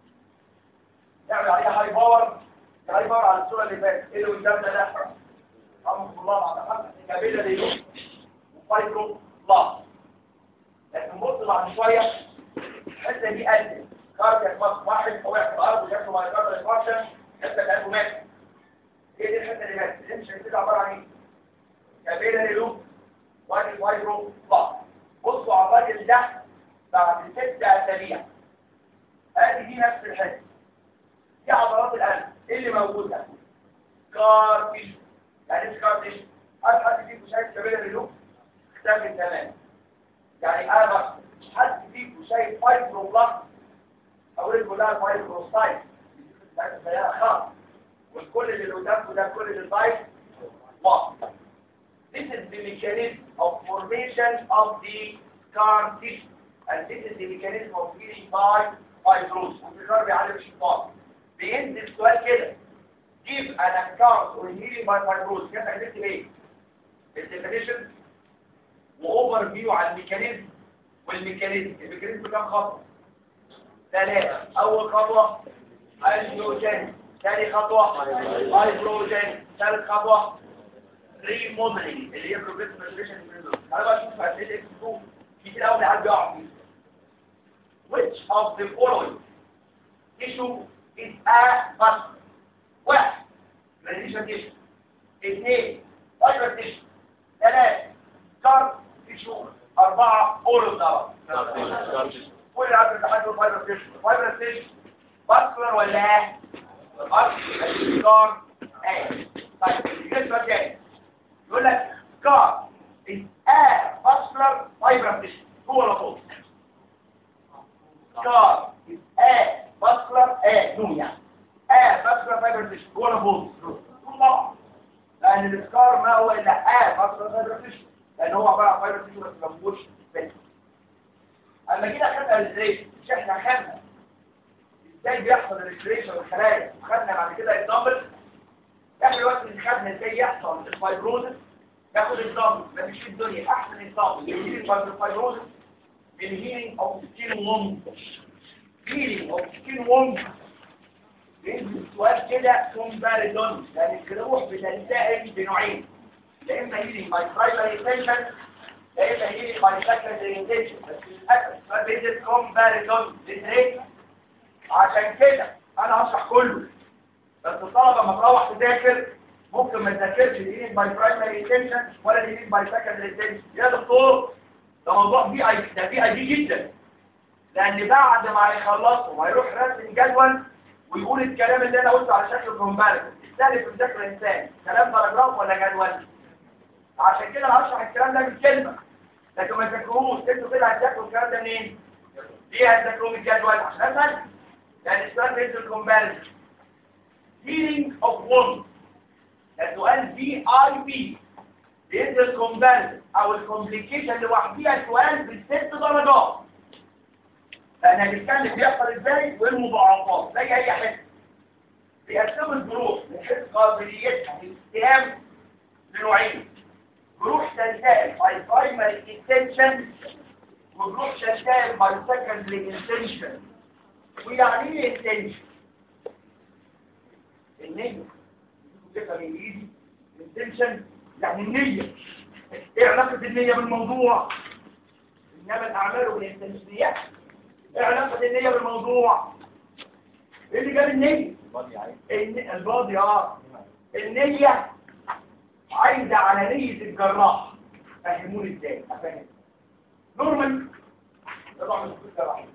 نعمل عليها هاي باور هاي باور على الصوره اللي فاتت ايه اللي قدامنا ده رحمه الله بعد حد كابيلاري يوم وفايبروبلاست لكن بص بعد شويه الحته دي قلت كاردياك ماسك واحد وقع في الارض وجات له مايكارديال انفاركشن حته قلبه مات ايه دي الحته اللي ماتت اللي مش كده عباره عن ايه كابيلاري لوب وادي فايبرو بلاس بصوا على الراجل ده بعد ست اسابيع ادي دي نفس الحته دي عضلات القلب ايه اللي موجود ده سكار تيشو يعني ايه سكار تيشو هل حد فيكم شايف كابيلاري لوب اختفت تماما يعني ابس حد فيكم شايف فايبروبلاست اقول لكم ده فايبروسايت ده زيها خالص والكل اللي قدامكم ده كل اللي طيب واحد This is the mechanism of formation of the scar tissue and this is the mechanism of healing by fibrosis والتكرار بيعلم الشيطان بينزل السؤال كده give an account on healing by fibrosis كده عرفت ايه؟ الديفينيشن واوفر فيو على الميكانيزم والميكانيزم الميكانيزم كام خطوه ثلاثه اول خطوه الجوجين ثاني خطوه هايدروجين ثالث خطوه ريموديلنج اللي هي بروجريس ماتوريشن انا بقى اشوف اسئله اكس 2 كتير قوي حد يقع فيه which of the following tissue is a muscle واحد granulation tissue اثنين fiber tissue ثلاثة كارب تيشو أربعة أولو دارا كل عدد تحدث فايبر تيشو فايبر تيشو باسكولار ولا ايه؟ باسكولار كار ايه طيب الجسم الجاي يقول لك كار is a vascular fiber tissue هو ولا فوق كار is a vascular a نون يعني a vascular fiber tissue هو ولا فوق طبعا لأن الإسكار ما هو إلا آه فاصلة فايبر تيشو لأن هو عبارة عن فايبر تيشو بس ما فيهوش بس أما كده خدنا الريستريشن مش إحنا خدنا إزاي بيحصل الريستريشن والخلايا وخدنا بعد كده إكزامبل إحنا دلوقتي اللي خدنا إزاي يحصل الفايبروزس ناخد إكزامبل ما فيش في الدنيا أحسن إكزامبل للهيلينج الفايبروزس الهيلينج أوف سكين ووند هيلينج أوف سكين ووند بينزل السؤال كده كومباريزون لان الجروح بتنتقل بنوعين يا اما هيلينج باي برايمري انتنشن يا اما هيلينج باي سكندري انتنشن بس للاسف السؤال بينزل كومباريزون ليه؟ عشان كده انا هشرح كله بس الطلبه لما تروح تذاكر ممكن ما تذاكرش الهيلينج باي برايمري انتنشن ولا الهيلينج باي سكندري انتنشن يا دكتور ده موضوع في اي ده في اي دي جدا لان بعد ما هيخلصوا وهيروح رسم جدول ويقول الكلام اللي انا قلته على شكل كومباريتيف الثاني في مذاكره الانسان كلام باراجراف ولا جدول عشان كده انا هشرح الكلام ده بالكلمه لكن ما تذاكروش انتوا كده هتذاكروا الكلام ده منين ليه هتذاكروه بالجدول عشان اسهل لان السؤال بينزل كومباريتيف healing of wound ده سؤال بي اي بي بينزل كومباريتيف او الكومبليكيشن لوحديها سؤال بالست درجات لان هنتكلم بيحصل ازاي والمضاعفات زي اي حته بيقسموا الجروح من حيث قابليتها للاستلام لنوعين جروح تنتقل باي برايمري انتنشن وجروح تنتقل باي سكندري انتنشن ويعني ايه انتنشن النية كده بالانجليزي انتنشن يعني النية ايه علاقة النية بالموضوع انما الاعمال والانتنشنيات ايه علاقة النية بالموضوع ايه اللي جاب النية الن- الباضي اه النية عايزة على نية الجراح فهموني ازاي افهم نورمال طبعا مش كل جراحين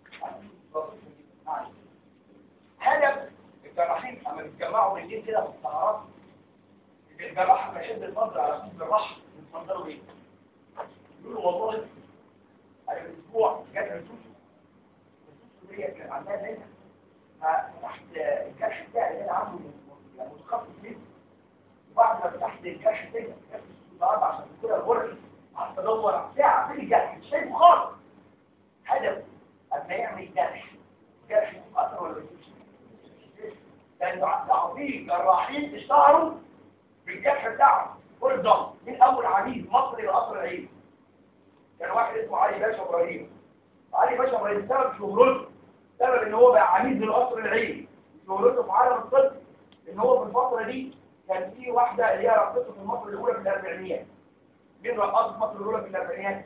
هدف الجراحين لما بيتجمعوا بالليل كده في السهرات الجراح لما يشد النظر على كل جراح بيتنظروا ايه؟ يقولوا والله انا الاسبوع جت الفلوس هي كان عندها ليلة فتحت الجرح بتاعي اللي انا عامله يعني متخصص جدا وبعد ما فتحت الجرح تاني كانت الصعب عشان كده الغرفي قعدت ادور ساعه في الجرح مش شايفه خالص هدف اما يعمل جرح جرح اثر ولا مش لانه عظيم جراحين اشتهروا بالجرح بتاعهم فور اكزامبل من اول عميد مصري لقصر العين كان واحد اسمه علي باشا ابراهيم علي باشا ابراهيم سبب شهرته سبب ان هو بقى عميد للقصر العيني شهرته في عالم الطب ان هو في الفتره دي كان في واحده اللي هي رقصته في مصر الاولى في الاربعينيات مين رقصت مصر الاولى في الاربعينيات؟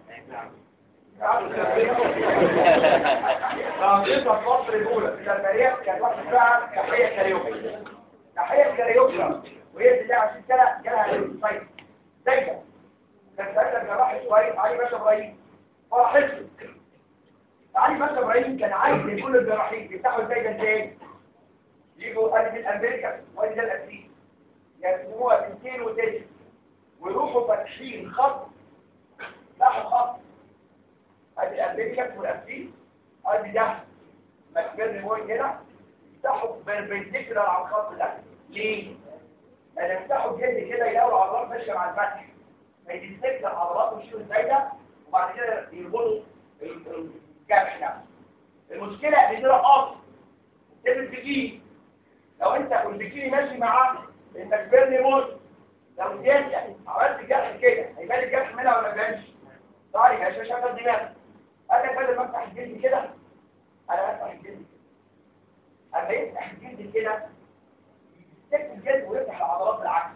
رقصتها في مصر الاولى في الاربعينيات كانت واحده اسمها تحيه كاريوكا تحيه كاريوكا وهي بتاع 20 سنه جالها هيروسايت زي ده كان ساعتها الجراح اسمه علي باشا ابراهيم فرحت له علي باشا ابراهيم كان عايز كل الجراحين يفتحوا ازاي ده ازاي يجوا ادي من امريكا وادي ده الاسيس يقسموها بنتين وتسع ويروحوا فاتحين خط فتحوا خط ادي امريكا كتف والأسفين ادي ده مكبرني موين هنا يفتحوا بالبريديكولار على الخط ده ليه؟ لما يفتحوا الجلد كده يلاقوا العضلات ماشيه مع الفتح فيديسكت العضلات ويشيلوا الزايده وبعد كده يربطوا الجرح نفسه المشكله ان ده رقاص تبت بكيني لو انت والبكيني ماشي معاه انت كبرني موت لو زيادة عملت الجرح كده هيبان الجرح منها ولا ما يبانش؟ طيب يا شاشة شغل دماغك انا بدل ما افتح الجلد كده انا بفتح الجلد كده اما يفتح الجلد كده يستكت الجلد ويفتح العضلات بالعكس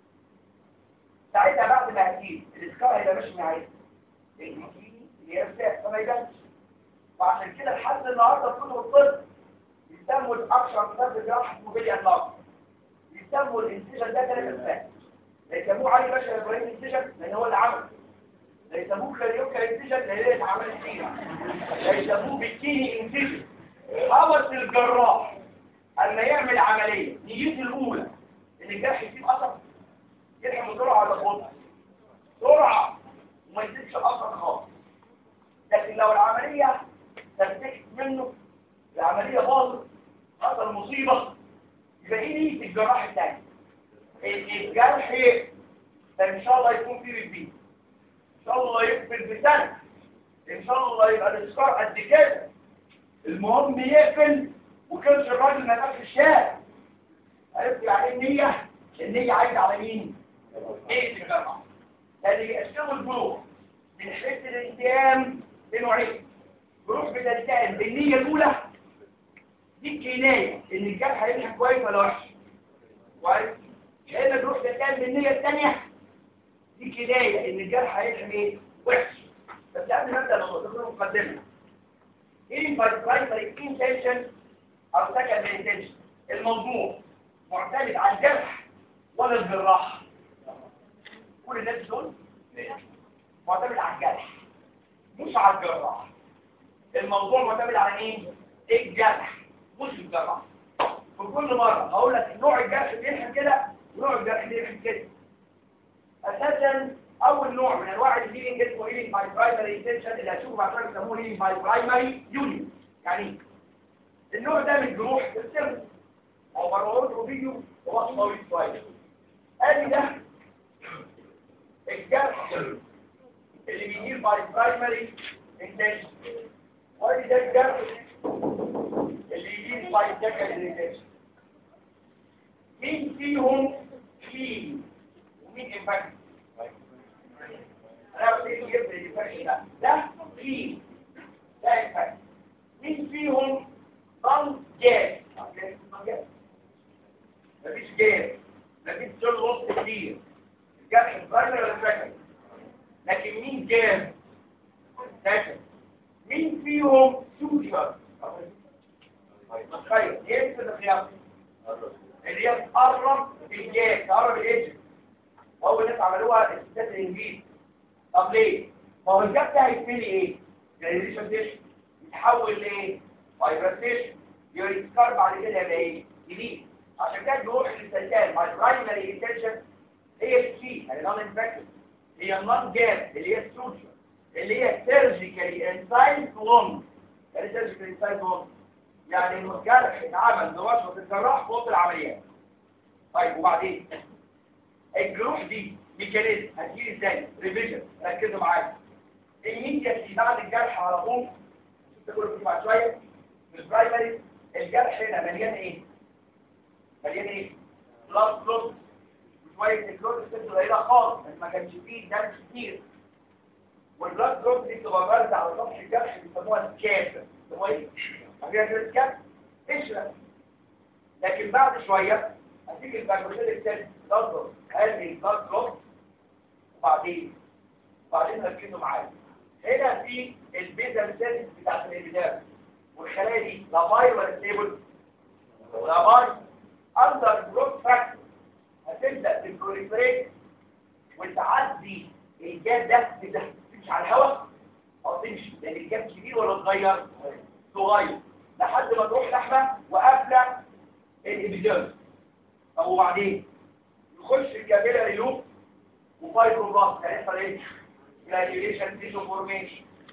ساعتها بعد ما هتجيب الاسكار هيبقى ماشي معايا البكيني اللي هي رسالة فما يبانش وعشان كده لحد النهارده في كتب الطب يسموا الاكشن كتاب جراحه موبيليا النار يسموا الانسجن ده ثلاث اسماء يسموه علي باشا ابراهيم انسجن لان هو اللي عمل يسموه كاريوكا انسجن لان هي اللي عملت فيها يسموه بكيني انسجن خبط الجراح اما يعمل عمليه نيته الاولى ان الجرح يسيب اثر يلحم بسرعه على بطء سرعه وما يسيبش اثر خالص لكن لو العمليه تنتهي منه العمليه باظت حصل مصيبه يبقى ايه نيه الجراح الثاني الجرح ان شاء الله يكون فيه ريبيت ان شاء الله يقفل بسنه ان شاء الله يبقى الاسكار قد كده المهم يقفل وكانش الراجل ما في الشارع عرفت يعني ايه النيه النيه عايزه على مين ايه الجرح اللي بيقسموا الجروح من حيث الالتئام لنوعين جروح بتلتئم بالنيه الاولى دي كنايه ان الجرح هيلحق كويس ولا وحش كويس هنا جروح بتلتئم بالنيه الثانيه دي كنايه ان الجرح هيلحق ايه وحش بس قبل ما ابدا الموضوع مقدمه ايه برايمري انتنشن او سكندري انتنشن الموضوع معتمد على الجرح ولا الجراح كل الناس دول معتمد على الجرح مش على الجراح الموضوع معتمد على ايه الجرح مش الجراح في كل مره هقول لك نوع الجرح بيلحم كده ونوع الجرح بيلحم كده اساسا اول نوع من انواع الهيلينج اسمه هيلينج باي برايمري انتنشن اللي هتشوفه بعد شويه بيسموه هيلينج باي برايمري يونيون يعني النوع ده من الجروح السر او مرات فيديو وقت طويل شويه ادي ده الجرح اللي بيجير باي برايمري انتنشن وادي ده الجرح اللي يجير باي سكندري انتنشن مين فيهم كلين ومين انفكت انا بدي اجيب لي الفرق ده ده كلين ده انفكت مين فيهم نون جاز مفيش جاز مفيش جول وسط كتير الجرح البرايمري ولا السكندري لكن مين جاز سكند مين فيهم سوشر طيب ايه في الخيار اللي هي تقرب بالجاز تقرب الايدج واول ناس عملوها الستات الانجليز طب ليه ما هو الجاب ده هيتملي ايه جنريشن ديش يتحول لايه فايبرتيشن يسكر بعد كده يبقى ايه جديد عشان كده بيروح للسلسال مع البرايمري انتنشن هي السي يعني نون انفكتد هي النون جاب اللي هي السوشر اللي هي سيرجيكالي انسايد لونج يعني سيرجيكالي انسايد لونج يعني الجرح اتعمل بواسطه الجراح فوق العمليات طيب وبعدين الجروح دي ميكانيزم هتجيلي ازاي ريفيجن ركزوا معايا الميديا بعد الجرح على طول تقول لكم بعد شويه في البرايمري الجرح هنا مليان ايه مليان ايه بلاد فلوس شويه الكلوز بتبقى قليله خالص ما كانش فيه دم كتير والبلاد فلوس دي بتبقى بارده على سطح الجرح بيسموها سكاب بيسموها ايه عارفين كده سكاب قشره لكن بعد شويه هتيجي البكتيريا الثاني تضرب هذه البلاد فلوس وبعدين وبعدين ركزوا معايا هنا في البيزا الثالث بتاعت الابداع والخلايا دي لا باي ولا ستيبل لا باي اندر جروث فاكتور هتبدا تبروليفريت وتعدي الجاب ده كده تمشي على الهواء او تمشي لان الجاب كبير ولا صغير صغير لحد ما تروح لحمه وقافله الابداع طب وبعدين يخش الكابيلاري لوب وفايبروبلاست هيحصل ايه؟ جرانيوليشن تيشو فورميشن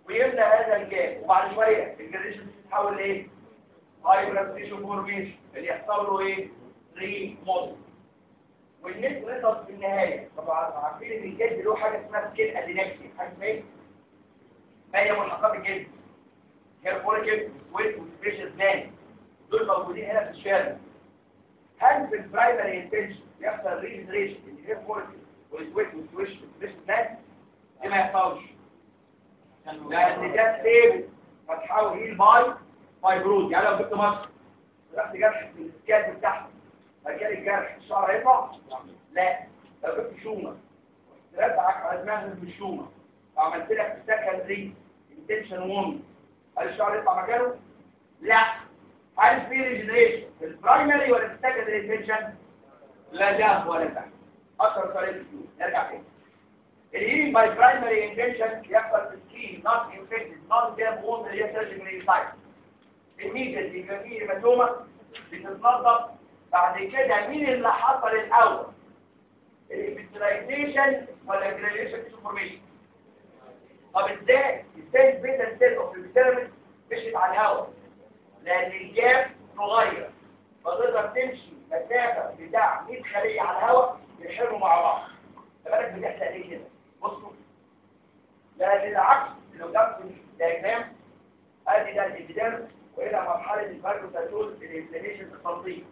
ويملى هذا الجاب وبعد شويه الجريشن تتحول لايه هايبرستيشن فورميشن اللي يحصل له ايه ري موديل والنت ريزلت في النهايه طبعا عارفين ان الجلد له حاجه اسمها سكين ادينكسي حاجه اسمها ايه ما هي ملحقات الجلد هير فوليكل ويت وسبيشال ثاني دول موجودين هنا في الشارع هل في البرايمري انتنشن يحصل ريجنريشن الهير فوليكل والسويت والسبيشال ثاني دي ما يحصلش لان ده ستيبل فتحاول هيل باي فايبروز يعني لو جبت مصر رحت جرح في السكات بتاعها مكان الجرح الشعر هيطلع لا لو جبت شومه ترجعك على دماغك بالشومه وعملت لك سكندري انتنشن ووند هل الشعر يطلع مكانه لا هل في ريجنريشن في البرايمري ولا في السكندري انتنشن لا ده ولا ده اكثر طريقه نرجع تاني الهيلينج باي برايمري انتنشن يحصل في سكين نوت انفكتد نوت جاب ووند اللي هي سيرجيكال سايت الميديا يبقى فيه هيماتوما بتتنظف بعد كده مين اللي حصل الاول الابسترايزيشن ولا الجرانيوليشن ترانسفورميشن طب ازاي ازاي البيتا سيل اوف البيترمنت مشيت على الهواء لان الجاب صغير فتقدر تمشي مسافه بتاع 100 خليه على الهواء يحرموا مع بعض بالك بتحصل ايه كده بصوا لا للعكس لو جبت الدياجرام ادي ده الابيديرمس والى مرحله الفايبروسايتوز الانفلاميشن التنظيم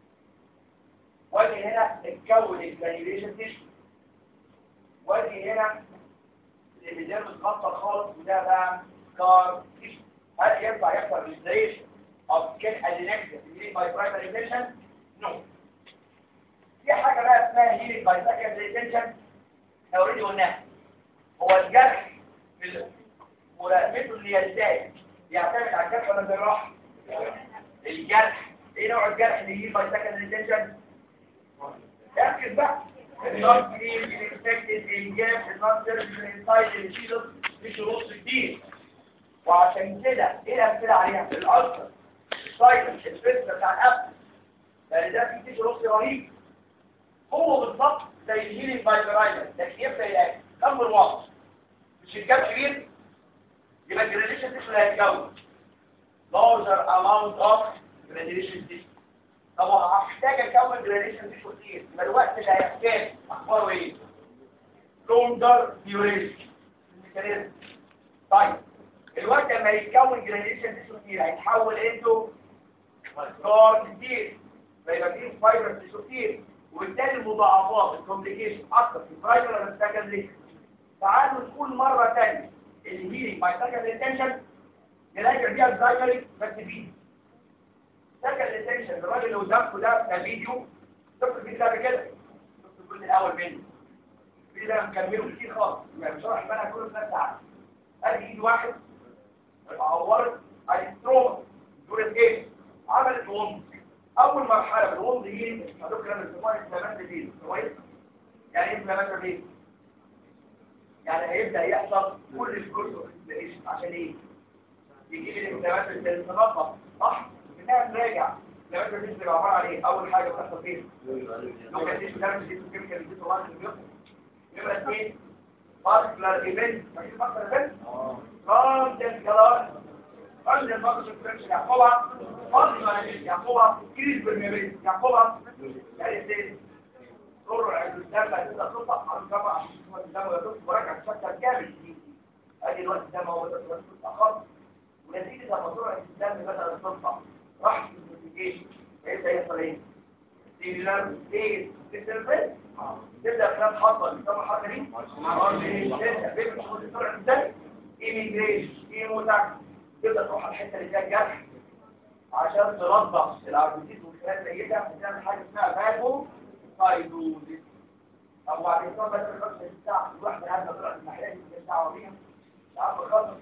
واجي هنا اتكون الجرانيوليشن تيشو واجي هنا الابيديرمس اتغطى خالص وده بقى سكار تيشو هل ينفع يحصل ريزريشن او كان ادينكسيا في باي برايمري انفكشن نو في حاجه بقى اسمها هيلينج باي سكندري انفكشن احنا اوريدي قلناها هو الجرح في ملائمته اللي يلتئم يعتمد على الجرح ولا الجراح الجرح ايه نوع الجرح اللي يجي باي سكندري انفكشن ركز بقى النوت كلين الانفكتد الجاب النوت سيرفيس انسايد الفيلوس مش رص كتير وعشان كده ايه الامثله عليها الالسر السايلنس الفيستا بتاع الابل لان ده فيه تيشو رص رهيب هو بالظبط زي الهيلينج باي برايمر لكن يبدا يلاقي نمبر 1 مش الجاب كبير يبقى الجرانيشن تيشو اللي هيتكون larger amount of granulation tissue طب هحتاج اكون جرانيشن تيشو كتير يبقى الوقت اللي هيحتاج اخباره ايه لونجر ديوريشن الميكانيزم طيب الوقت لما يتكون جرانيشن تيشو كتير هيتحول انتو سكار كتير فيبقى فيه فايبر تيشو كتير وبالتالي المضاعفات الكومبليكيشن اكتر في البرايمر ولا في السكندري تعالوا نقول مره ثانيه الهيلينج باي سكندري تنشن نراجع بيها البرايمري بس بيه سكندري تنشن الراجل اللي قدامكم ده ده فيديو شفت الفيديو ده قبل كده شفت الجزء الاول منه الفيديو ده مكمله كتير خالص يعني شرح المنهج كله في نفس ساعه ادي ايد واحد عورت ادي ستروما دورة ايه عملت وند اول مرحله في الوند هي هدول كلام الزمان انفلامات دي كويس يعني ايه انفلامات دي يعني هيبدا يحصل كل الكورس عشان ايه يجيب الانفلامات اللي تنظف صح انها تراجع الانفلامات دي بتبقى عباره عن ايه اول حاجه بتحصل فين لو كان دي دامج دي كيميكال دي طبعا نمره اثنين فاسكولار ايفنت مش فاسكولار ايفنت اه ده كلام قبل الماتش الفرنسي يعقوبها قبل ما يعقوبها كريس بالميريز يعقوبها يعني ايه سرعه الدم تبدا تطلع على الجبهه عشان الدم يدوس ورجع بشكل كامل ادي الوقت ده هو ده اخر ونتيجه لما سرعه الدم بدات تطلع راح في الانفستيجيشن هيبدا يحصل ايه؟ سيلولار ستيت ديستربنس تبدا خلاص حصل بسبب الحركه دي تبدا بيبقى سرعه الدم ايميجريشن ايموتاكس تبدأ تروح على الحتة اللي فيها الجرح عشان تنظف الاربوتيت والخلايا الميتة وتعمل حاجة اسمها فاجو فايدوزيس طب وبعد كده بس الخمسة ساعة الواحد هذا طلعت المحلات اللي ساعة بيها ساعة خالص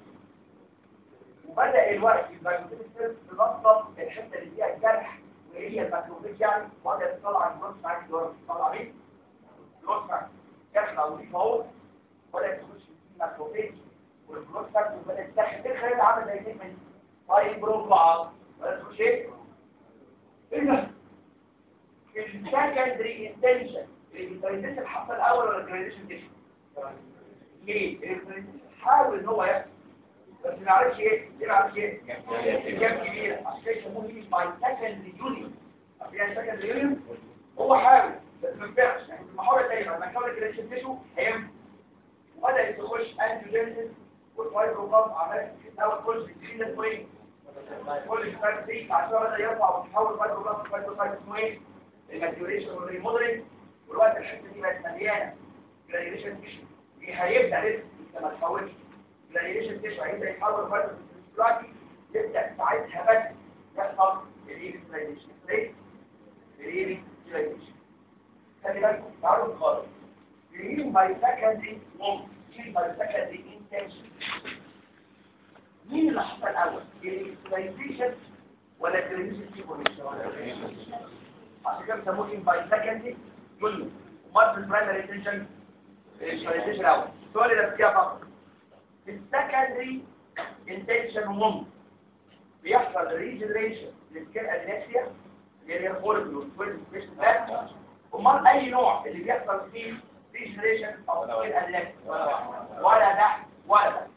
وبدأ الوقت الفاجوتيت تنظف الحتة اللي فيها الجرح وهي الماكروفيج يعني وبدأ تطلع الجروس معاك دور تطلع ايه؟ جروس معاك جرح نظيف اهو بدأ تخش في الماكروفيج والجروس فاكتور بدأت تحت الخلايا عامل زي كلمة طيب بربع ولا تخش ايه؟ ايه ده؟ السكندري انتنشن الانتنشن حصل الاول ولا الجراديشن تيشن؟ ليه؟ الانتنشن حاول ان هو يحصل بس ما عرفش ايه ليه ما عرفش ايه الجاب كبيره عشان كده يسموه ايه باي سكند يونيون يعني سكند يونيون هو حاول بس ما ينفعش يعني المحاولة الثانية لما كان كده يشتشوا هيم وبدأ تخش انتيجينيسيس والفايبروبلاست عمال اول كل بتجيب اسمه ايه كل شويه دي عشان بدأ يرفع ويتحول فايبروبلاست فايبروبلاست اسمه ايه الماتيوريشن والريموديلنج والوقت الحته دي بقت مليانه جرانيوليشن تيشو دي هيبدا لسه لما تحولش جرانيوليشن تيشو هيبدا يتحول فايبروبلاست دلوقتي يبدا ساعتها بس يحصل الايريكلايزيشن ليه؟ الايريكلايزيشن خلي بالكم تعالوا نقارن مين باي سكندري ممكن مين باي سكندري انتنشن مين اللي حصل الاول الاكسبلايزيشن ولا الكريميشن سيبوليشن عشان كده بيسموه مين باي سكندري يقول امال البرايمري انتنشن الاكسبلايزيشن الاول السؤال اللي فيها فقط السكندري انتنشن ممكن بيحصل ريجنريشن للسكين ادنكسيا اللي هي الفوليكل والسبيشن امال اي نوع اللي بيحصل فيه ريجنريشن او سكين ادنكسيا ولا ده ولا ده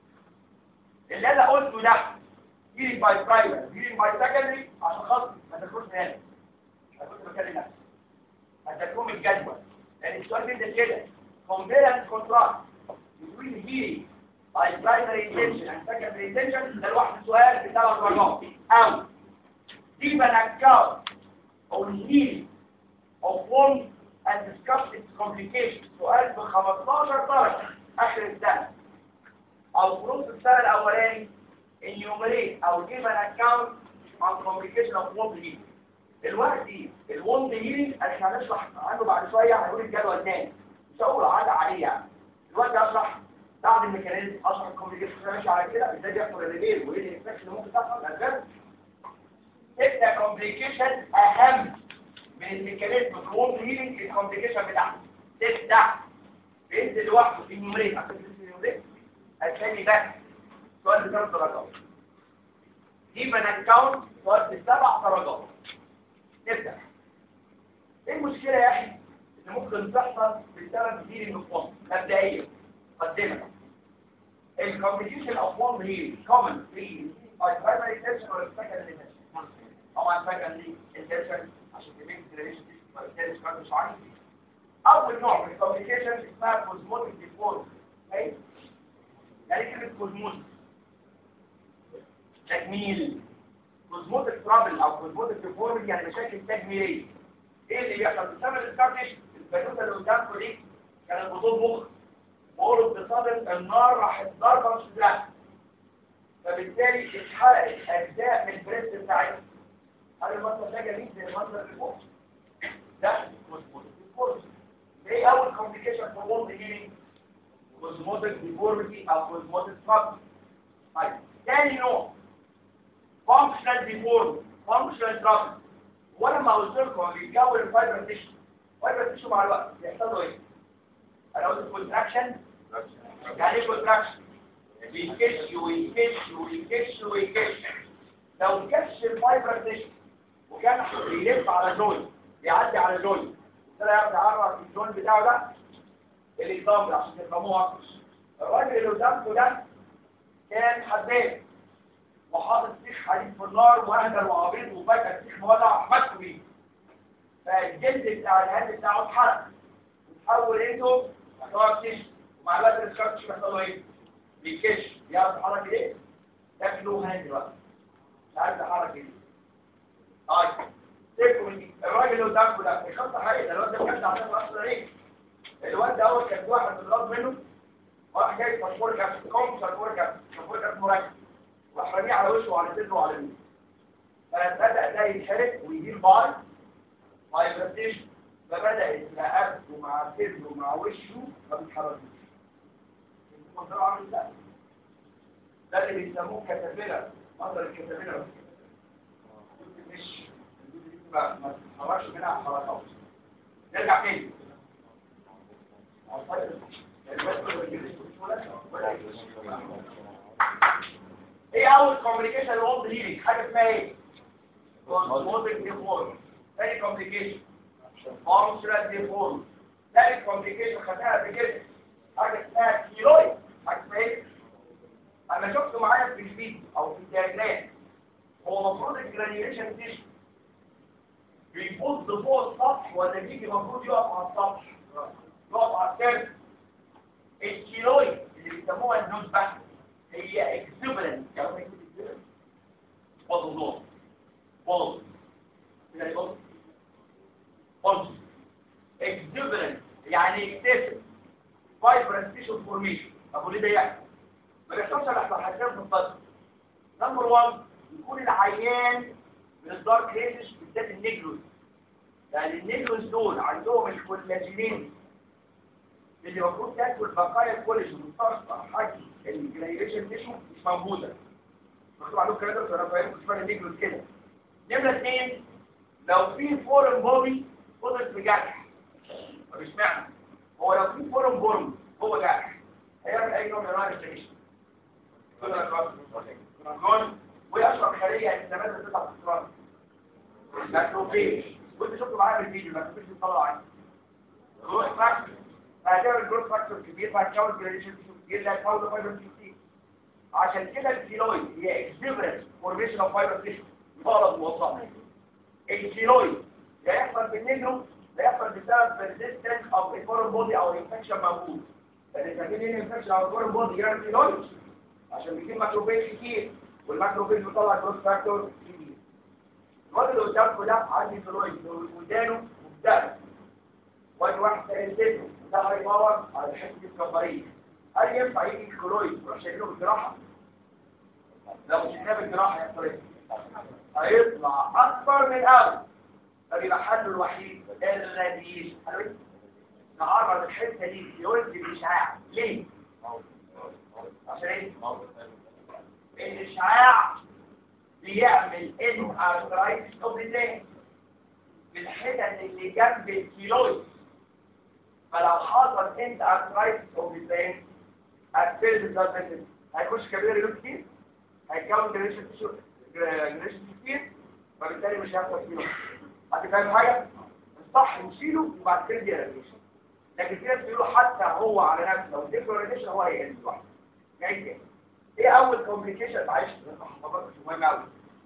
اللي انا قلته ده هيلينج باي برايمر هيلينج باي سكندري عشان خاطر ما تاكلوش هنا انا كنت بكلم نفسي هتاكلوه من الجدول لان السؤال بيبدا كده كومبيرنس كونتراست between healing by primary intention and secondary intention ده لوحده سؤال بثلاث درجات او give an account on healing of wounds and discuss its complications سؤال ب 15 درجة آخر السنة أو في نص السنة الأولاني enumerate أو give an account on complication of wound healing دلوقتي الوند هيلينج احنا هنشرح عنه بعد شوية هنقول الجدول تاني مش هقول عادة عادية يعني دلوقتي أشرح بعد الميكانيزم أشرح الكومبليكيشن ماشي على كده ازاي بيحصل الريبير وايه الانفكشن اللي ممكن تحصل الأسباب تبقى كومبليكيشن أهم من الميكانيزم في الوند هيلينج الكومبليكيشن بتاعته تبدأ بينزل لوحده في النيومريت عشان تنزل النيومريت هتلاقي بس سؤال بثلاث درجات جيب ان اكونت سؤال بسبع درجات نبدأ ايه المشكلة يا اخي اللي ممكن تحصل بسبب هيلينج اوف مبدئيا مقدمة الكومبليكيشن اوف وند هيلينج كومن في باي برايمري انتنشن ولا سكندري انتنشن طبعا سكندري انتنشن عشان تبين الريليشن دي مش عارف اول نوع من الكومبليكيشن اسمها كوزموتيك ديفورم ايه يعني كلمه كوزموتيك تجميل كوزموتيك ترابل او كوزموتيك ديفورم يعني مشاكل تجميليه ايه اللي بيحصل بسبب الكارتيش البنوته اللي قدامكم دي كانت بطول مخ وقرب بصدر النار راحت ضربه مش بتاعتها فبالتالي اتحرقت اجزاء من البريست بتاعتها هل المنظر ده جميل زي المنظر اللي فوق ده كوزموتيك ديفورم ايه اول كومبليكيشن في وولد هيلينج كوزموتيك ديفورميتي او كوزموتيك ترابل طيب تاني نوع فانكشنال ديفورم فانكشنال ترابل وانا ما قلت لكم بيتكون الفايبر تيشو الفايبر تيشو مع الوقت بيحصل له ايه انا قلت كونتراكشن يعني ايه كونتراكشن بيكش ويكش ويكش ويكش لو كش الفايبر تيشو وكان بيلف على جوي بيعدي على جوي ده يعرف يعرف الجون بتاعه ده الاكزامبل عشان تفهموه اكتر الراجل اللي قدامكم ده كان حداد وحاطط سيخ حديد في النار واهدر وعبيط وفجأة السيخ مولع مسكوا بيه فالجلد بتاع الهند بتاعه اتحرق وتحول انتو صار تيش ومع الوقت السكارتش بيحصل له ايه؟ بيكش يعرف يتحرك ايه؟ شكله هاند بقى مش عارف يتحرك ايه طيب سيبكم من دي الراجل اللي قدامكم ده الخطه حقيقه الواد ده كان عشان اصلا ايه الواد ده اول كان واحد بيضرب منه راح جاي مشهور كان كوم مشهور كان مشهور كان مركب راح رميه على وشه وعلى صدره وعلى يمينه فبدا ده يتحرق ويجيب باي فايبرتيشن فبدات رقبته مع صدره مع وشه ما بيتحركش المنظر عامل ده ده اللي بيسموه كتابيلا منظر الكتابيلا مش ما ما تتحركش منها حركات نرجع تاني ايه اول كوميونيكيشن وولد هيلينج حاجه اسمها ايه كوزموتيك ديفورم ثاني كوميونيكيشن فانكشنال ديفورم ثالث كوميونيكيشن خدناها قبل كده حاجه اسمها كيلويد حاجه اسمها ايه انا شفته معايا في الفيديو او في الدياجرام هو المفروض الجرانيوليشن تيشو بيبص فوق السطح ولا بيجي المفروض يقف على السطح يقف على السيرف الكيلويد اللي بيسموها النوز بحث هي اكسبرنت يعني بص بص بص كده بص بص اكسبرنت يعني اكتسب فايبرنت تيشو فورميشن طب وليه ده يحصل؟ ما بيحصلش الا احنا حاجات في الصدر نمبر 1 يكون العيان من الدارك هيزش بالذات النيجروز يعني النيجروز دول عندهم الكولاجينين اللي المفروض تاكل بقايا الكولاجين وتطرح حاجه الجريشن تيشو مش موجوده مكتوب عليهم الكلام ده انا فاهم اسمها النيجروز كده نمره اثنين لو في فورم بودي فضل في جرح طب اشمعنى؟ هو لو في فورم بورم هو جرح هيعمل اي نوع من انواع الانفلاميشن كلون ويشرب خليه الانتماءات اللي بتطلع في الصراط ماكروفيج وانت شفته معايا في الفيديو ماكروفيج بيطلع عين جروث فاكتور هتعمل جروث فاكتور كبير فهتكون جريشن كبير لا هتحول فايبر كتير عشان كده الكيلويد هي اكسبرنت فورميشن اوف فايبر تيشو غلط موصف الكيلويد لا يحصل بالنيجرو لا يحصل بسبب ريزيستنس او الفورم بودي او انفكشن موجود لان فاكرين ايه الانفكشن او الفورم بودي يعمل كيلويد عشان بيجيب ماكروفيج كتير والماكروفيج بيطلع جروث فاكتور كبير الواد اللي قدامكم ده عندي كيلويد ودانه مبتدأ وادي واحد تاني سنه ده هيدور على الحته دي الكبريه هل ينفع يجي الكيلويد ويروح شايله بالجراحه؟ لو شلناه بالجراحه يحصل ايه؟ هيطلع اكبر من الاول فبيبقى حله الوحيد الراديشن نعرض الحته دي لوزن الاشعاع ليه؟ عشان ايه؟ الاشعاع بيعمل ان ارترايتس اوف ذا في الحتت اللي جنب الكيلويد فلو حصل انت ارترايتس اوف ذا هتفرد الدرجه هيخش كبير يوم كتير هيكون جريشن جريشن كتير فبالتالي مش هيحصل فيه هتفهم حاجه الصح نشيله وبعد كده ديريشن لكن في ناس بيقولوا حتى هو على نفسه لو ديكلاريشن هو هيقل لوحده جاي تاني ايه اول كومبليكيشن معلش ما حضرتك مهم قوي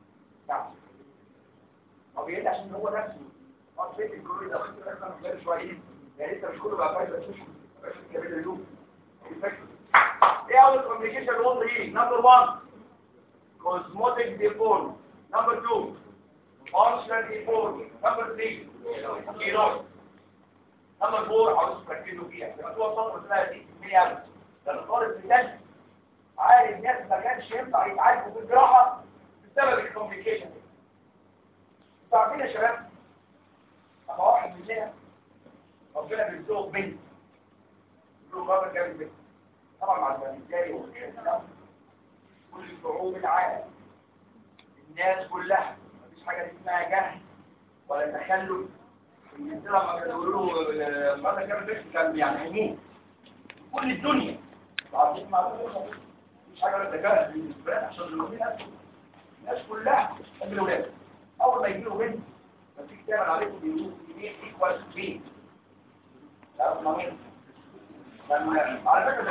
طب ايه ده عشان هو نفسه اصل الكوري ده خدت بالك من غير شويه يعني لسه مش كله بقى فايده مش مش كبير اليوم ايه اول كومبليكيشن نقطه ايه نمبر 1 كوزموتيك ديفورم نمبر 2 فانكشنال ديفورم نمبر 3 كيلويد نمبر 4 عاوز تركزوا فيها يبقى هو سطر اسمها دي 100000 ده الطالب بجد عارف الناس ما كانش ينفع يتعالجوا في الجراحه بسبب الكومبليكيشن دي انتوا عارفين يا شباب اما واحد مننا ربنا بيرزقه بنت له بابا جاب البنت طبعا مع الوالدين والخير كل شعوب العالم الناس كلها مفيش حاجه اسمها جهل ولا تخلف انجلترا لما كانوا يقولوا له ماذا كان البنت كان يعني هيموت كل الدنيا عارفين معلومه مش حاجه ولا تجاهل بالنسبه لنا عشان الولاد الناس كلها قبل الولاد اول ما يجي له بنت فتيجي تعمل عليكم بيقولوا ايه ايكوال بي لا ما على فكره